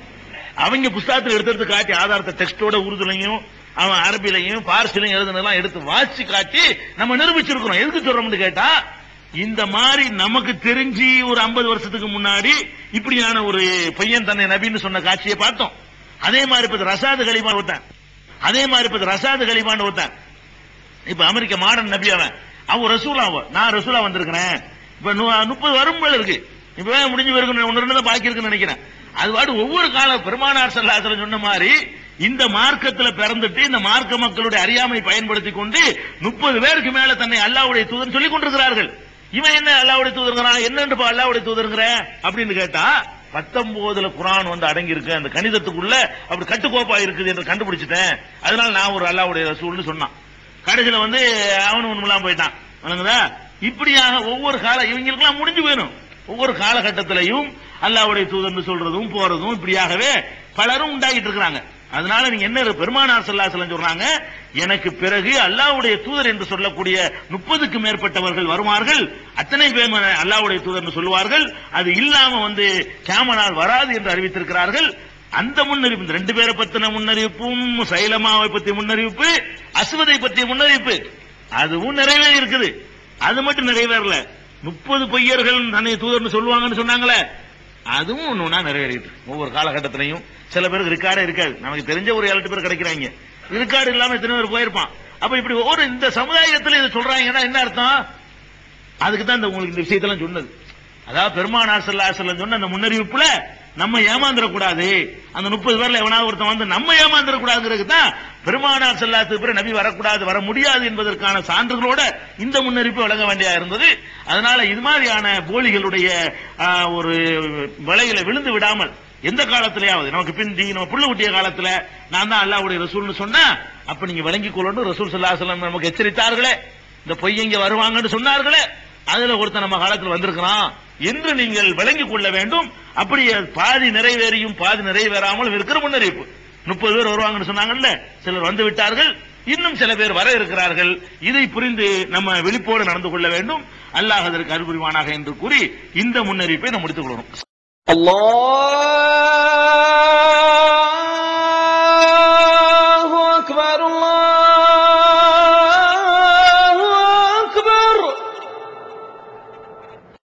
அவங்க புஸ்தகத்தில் எடுத்து எடுத்து காட்டி ஆதாரத்தை டெக்ஸ்டோட உருதுலையும் அவன் அரபிலையும் பார்சிலையும் எழுதுனதெல்லாம் எடுத்து வாசிச்சு காட்டி நம்ம நிரூபிச்சிருக்கிறோம் எதுக்கு சொல்றோம்னு கேட்டா இந்த மாதிரி நமக்கு தெரிஞ்சு ஒரு 50 வருஷத்துக்கு முன்னாடி இப்படியான ஒரு பையன் தன்னை நபின்னு சொன்ன காட்சியை பார்த்தோம் அதே மாதிரி இப்ப ரசாது கலிமான் ஒருத்தன் அதே மாதிரி இப்ப ரசாது கலிமான் ஒருத்தன் இப்ப அமெரிக்க மாடர்ன் நபி அவன் அவன் ரசூலா அவன் நான் ரசூலா வந்திருக்கிறேன் இப்ப நு- முப்பது வரும் போல இருக்கு இப்ப முடிஞ்சு போயிருக்கு ஒன்னு ரெண்டு தான் பாக்கி இருக்குன்னு நினைக்கிறேன் அது பாட்டு ஒவ்வொரு கால பெருமானார் சல்லாசலம் சொன்ன மாதிரி இந்த மார்க்கத்துல பிறந்துட்டு இந்த மார்க்க மக்களுடைய அறியாமை பயன்படுத்தி கொண்டு முப்பது பேருக்கு மேல தன்னை அல்லாவுடைய தூதன் சொல்லிக் கொண்டிருக்கிறார்கள் இவன் என்ன அல்லாவுடைய தூதருங்கிறான் என்னன்னு அல்லாவுடைய தூதருங்கிற அப்படின்னு கேட்டா பத்தொன்பதுல குரான் வந்து அடங்கி இருக்கு அந்த கணிதத்துக்குள்ள அப்படி கட்டுக்கோப்பா இருக்குது என்று கண்டுபிடிச்சிட்டேன் அதனால நான் ஒரு அல்லாவுடைய ரசூல்னு சொன்னான் கடைசியில வந்து அவனு ஒண்ணுலாம் போயிட்டான் வணங்குதா இப்படியாக ஒவ்வொரு கால இவங்களுக்கெல்லாம் முடிஞ்சு போயிடும் ஒவ்வொரு காலகட்டத்திலையும் அல்லாவுடைய தூதர்னு சொல்றதும் போறதும் இப்படியாகவே பலரும் உண்டாகிட்டு இருக்கிறாங்க அதனால நீங்க என்ன பெருமானார் சல்லாசலம் சொல்றாங்க எனக்கு பிறகு அல்லாவுடைய தூதர் என்று சொல்லக்கூடிய முப்பதுக்கு மேற்பட்டவர்கள் வருவார்கள் அத்தனை பேர் அல்லாவுடைய தூதர் சொல்லுவார்கள் அது இல்லாம வந்து கேமனால் வராது என்று அறிவித்திருக்கிறார்கள் அந்த முன்னறிவிப்பு இந்த ரெண்டு பேரை பத்தின முன்னறிவிப்பும் சைலமாவை பத்திய முன்னறிவிப்பு அசுவதை பற்றிய முன்னறிவிப்பு அதுவும் நிறைவேறி இருக்குது அது மட்டும் நிறைவேறல முப்பது பொய்யர்கள் தன்னை தூதர்னு சொல்லுவாங்கன்னு சொன்னாங்களே அதுவும் ஒண்ணு ஒண்ணா நிறைவேறிட்டு இருக்கு. ஒவ்வொரு காலகட்டத்திலையும் சில பேருக்கு ரெக்கார்டே இருக்காது நமக்கு தெரிஞ்ச ஒரு ஏழு எட்டு பேர் கிடைக்கிறாங்க ரெக்கார்டு இல்லாம எத்தனை பேர் போயிருப்பான் அப்ப இப்படி ஒவ்வொரு இந்த சமுதாயத்துல இதை சொல்றாங்கன்னா என்ன அர்த்தம் அதுக்கு தான் இந்த உங்களுக்கு இந்த விஷயத்தெல்லாம் சொன்னது அதாவது பெருமானார் ஸல்லல்லாஹு அலைஹி வஸல்லம் சொன்ன அந்த முன்னறிவிப்புல நம்ம ஏமாந்துடக்கூடாது அந்த முப்பது பேர்ல எவனாவது ஒருத்தன் வந்து நம்ம ஏமாந்துடக்கூடாதுங்கிறதுக்கு தான் பெருமானார் செல்லாத்து பிறகு நபி வரக்கூடாது வர முடியாது என்பதற்கான சான்றுகளோட இந்த முன்னறிவிப்பு வழங்க வேண்டியா இருந்தது அதனால இது மாதிரியான போலிகளுடைய ஆ, ஒரு வலையில விழுந்து விடாமல் எந்த காலத்திலேயாவது நமக்கு பிந்தி நம்ம புள்ள குட்டிய காலத்துல நான் தான் அல்லாஹ்வுடைய ரசூல்னு சொன்னா அப்ப நீங்க விளங்கிக் கொள்ளணும் ரசூல் ஸல்லல்லாஹு அலைஹி வஸல்லம் நமக்கு எச்சரித்தார்களே இந்த பொய்யங்க வருவாங்கன்னு சொன்னார்களே அதுல ஒருத்தன் நம்ம காலத்துல வந்திருக்கிறான் என்று நீங்கள் விளங்கிக் கொள்ள வேண்டும் அப்படி பாதி நிறைவேறியும் பாதி நிறைவேறாமல் இருக்கிற முன்னறிவிப்பு முப்பது பேர் வருவாங்கன்னு சொன்னாங்கல்ல சிலர் வந்து விட்டார்கள் இன்னும் சில பேர் வர இருக்கிறார்கள் இதை புரிந்து நம்ம விழிப்போடு நடந்து கொள்ள வேண்டும் அல்லாஹ் அதற்கு அருள் புரிவானாக என்று கூறி இந்த முன்னறிவிப்பை நாம் முடித்துக் கொள்ளணும் الله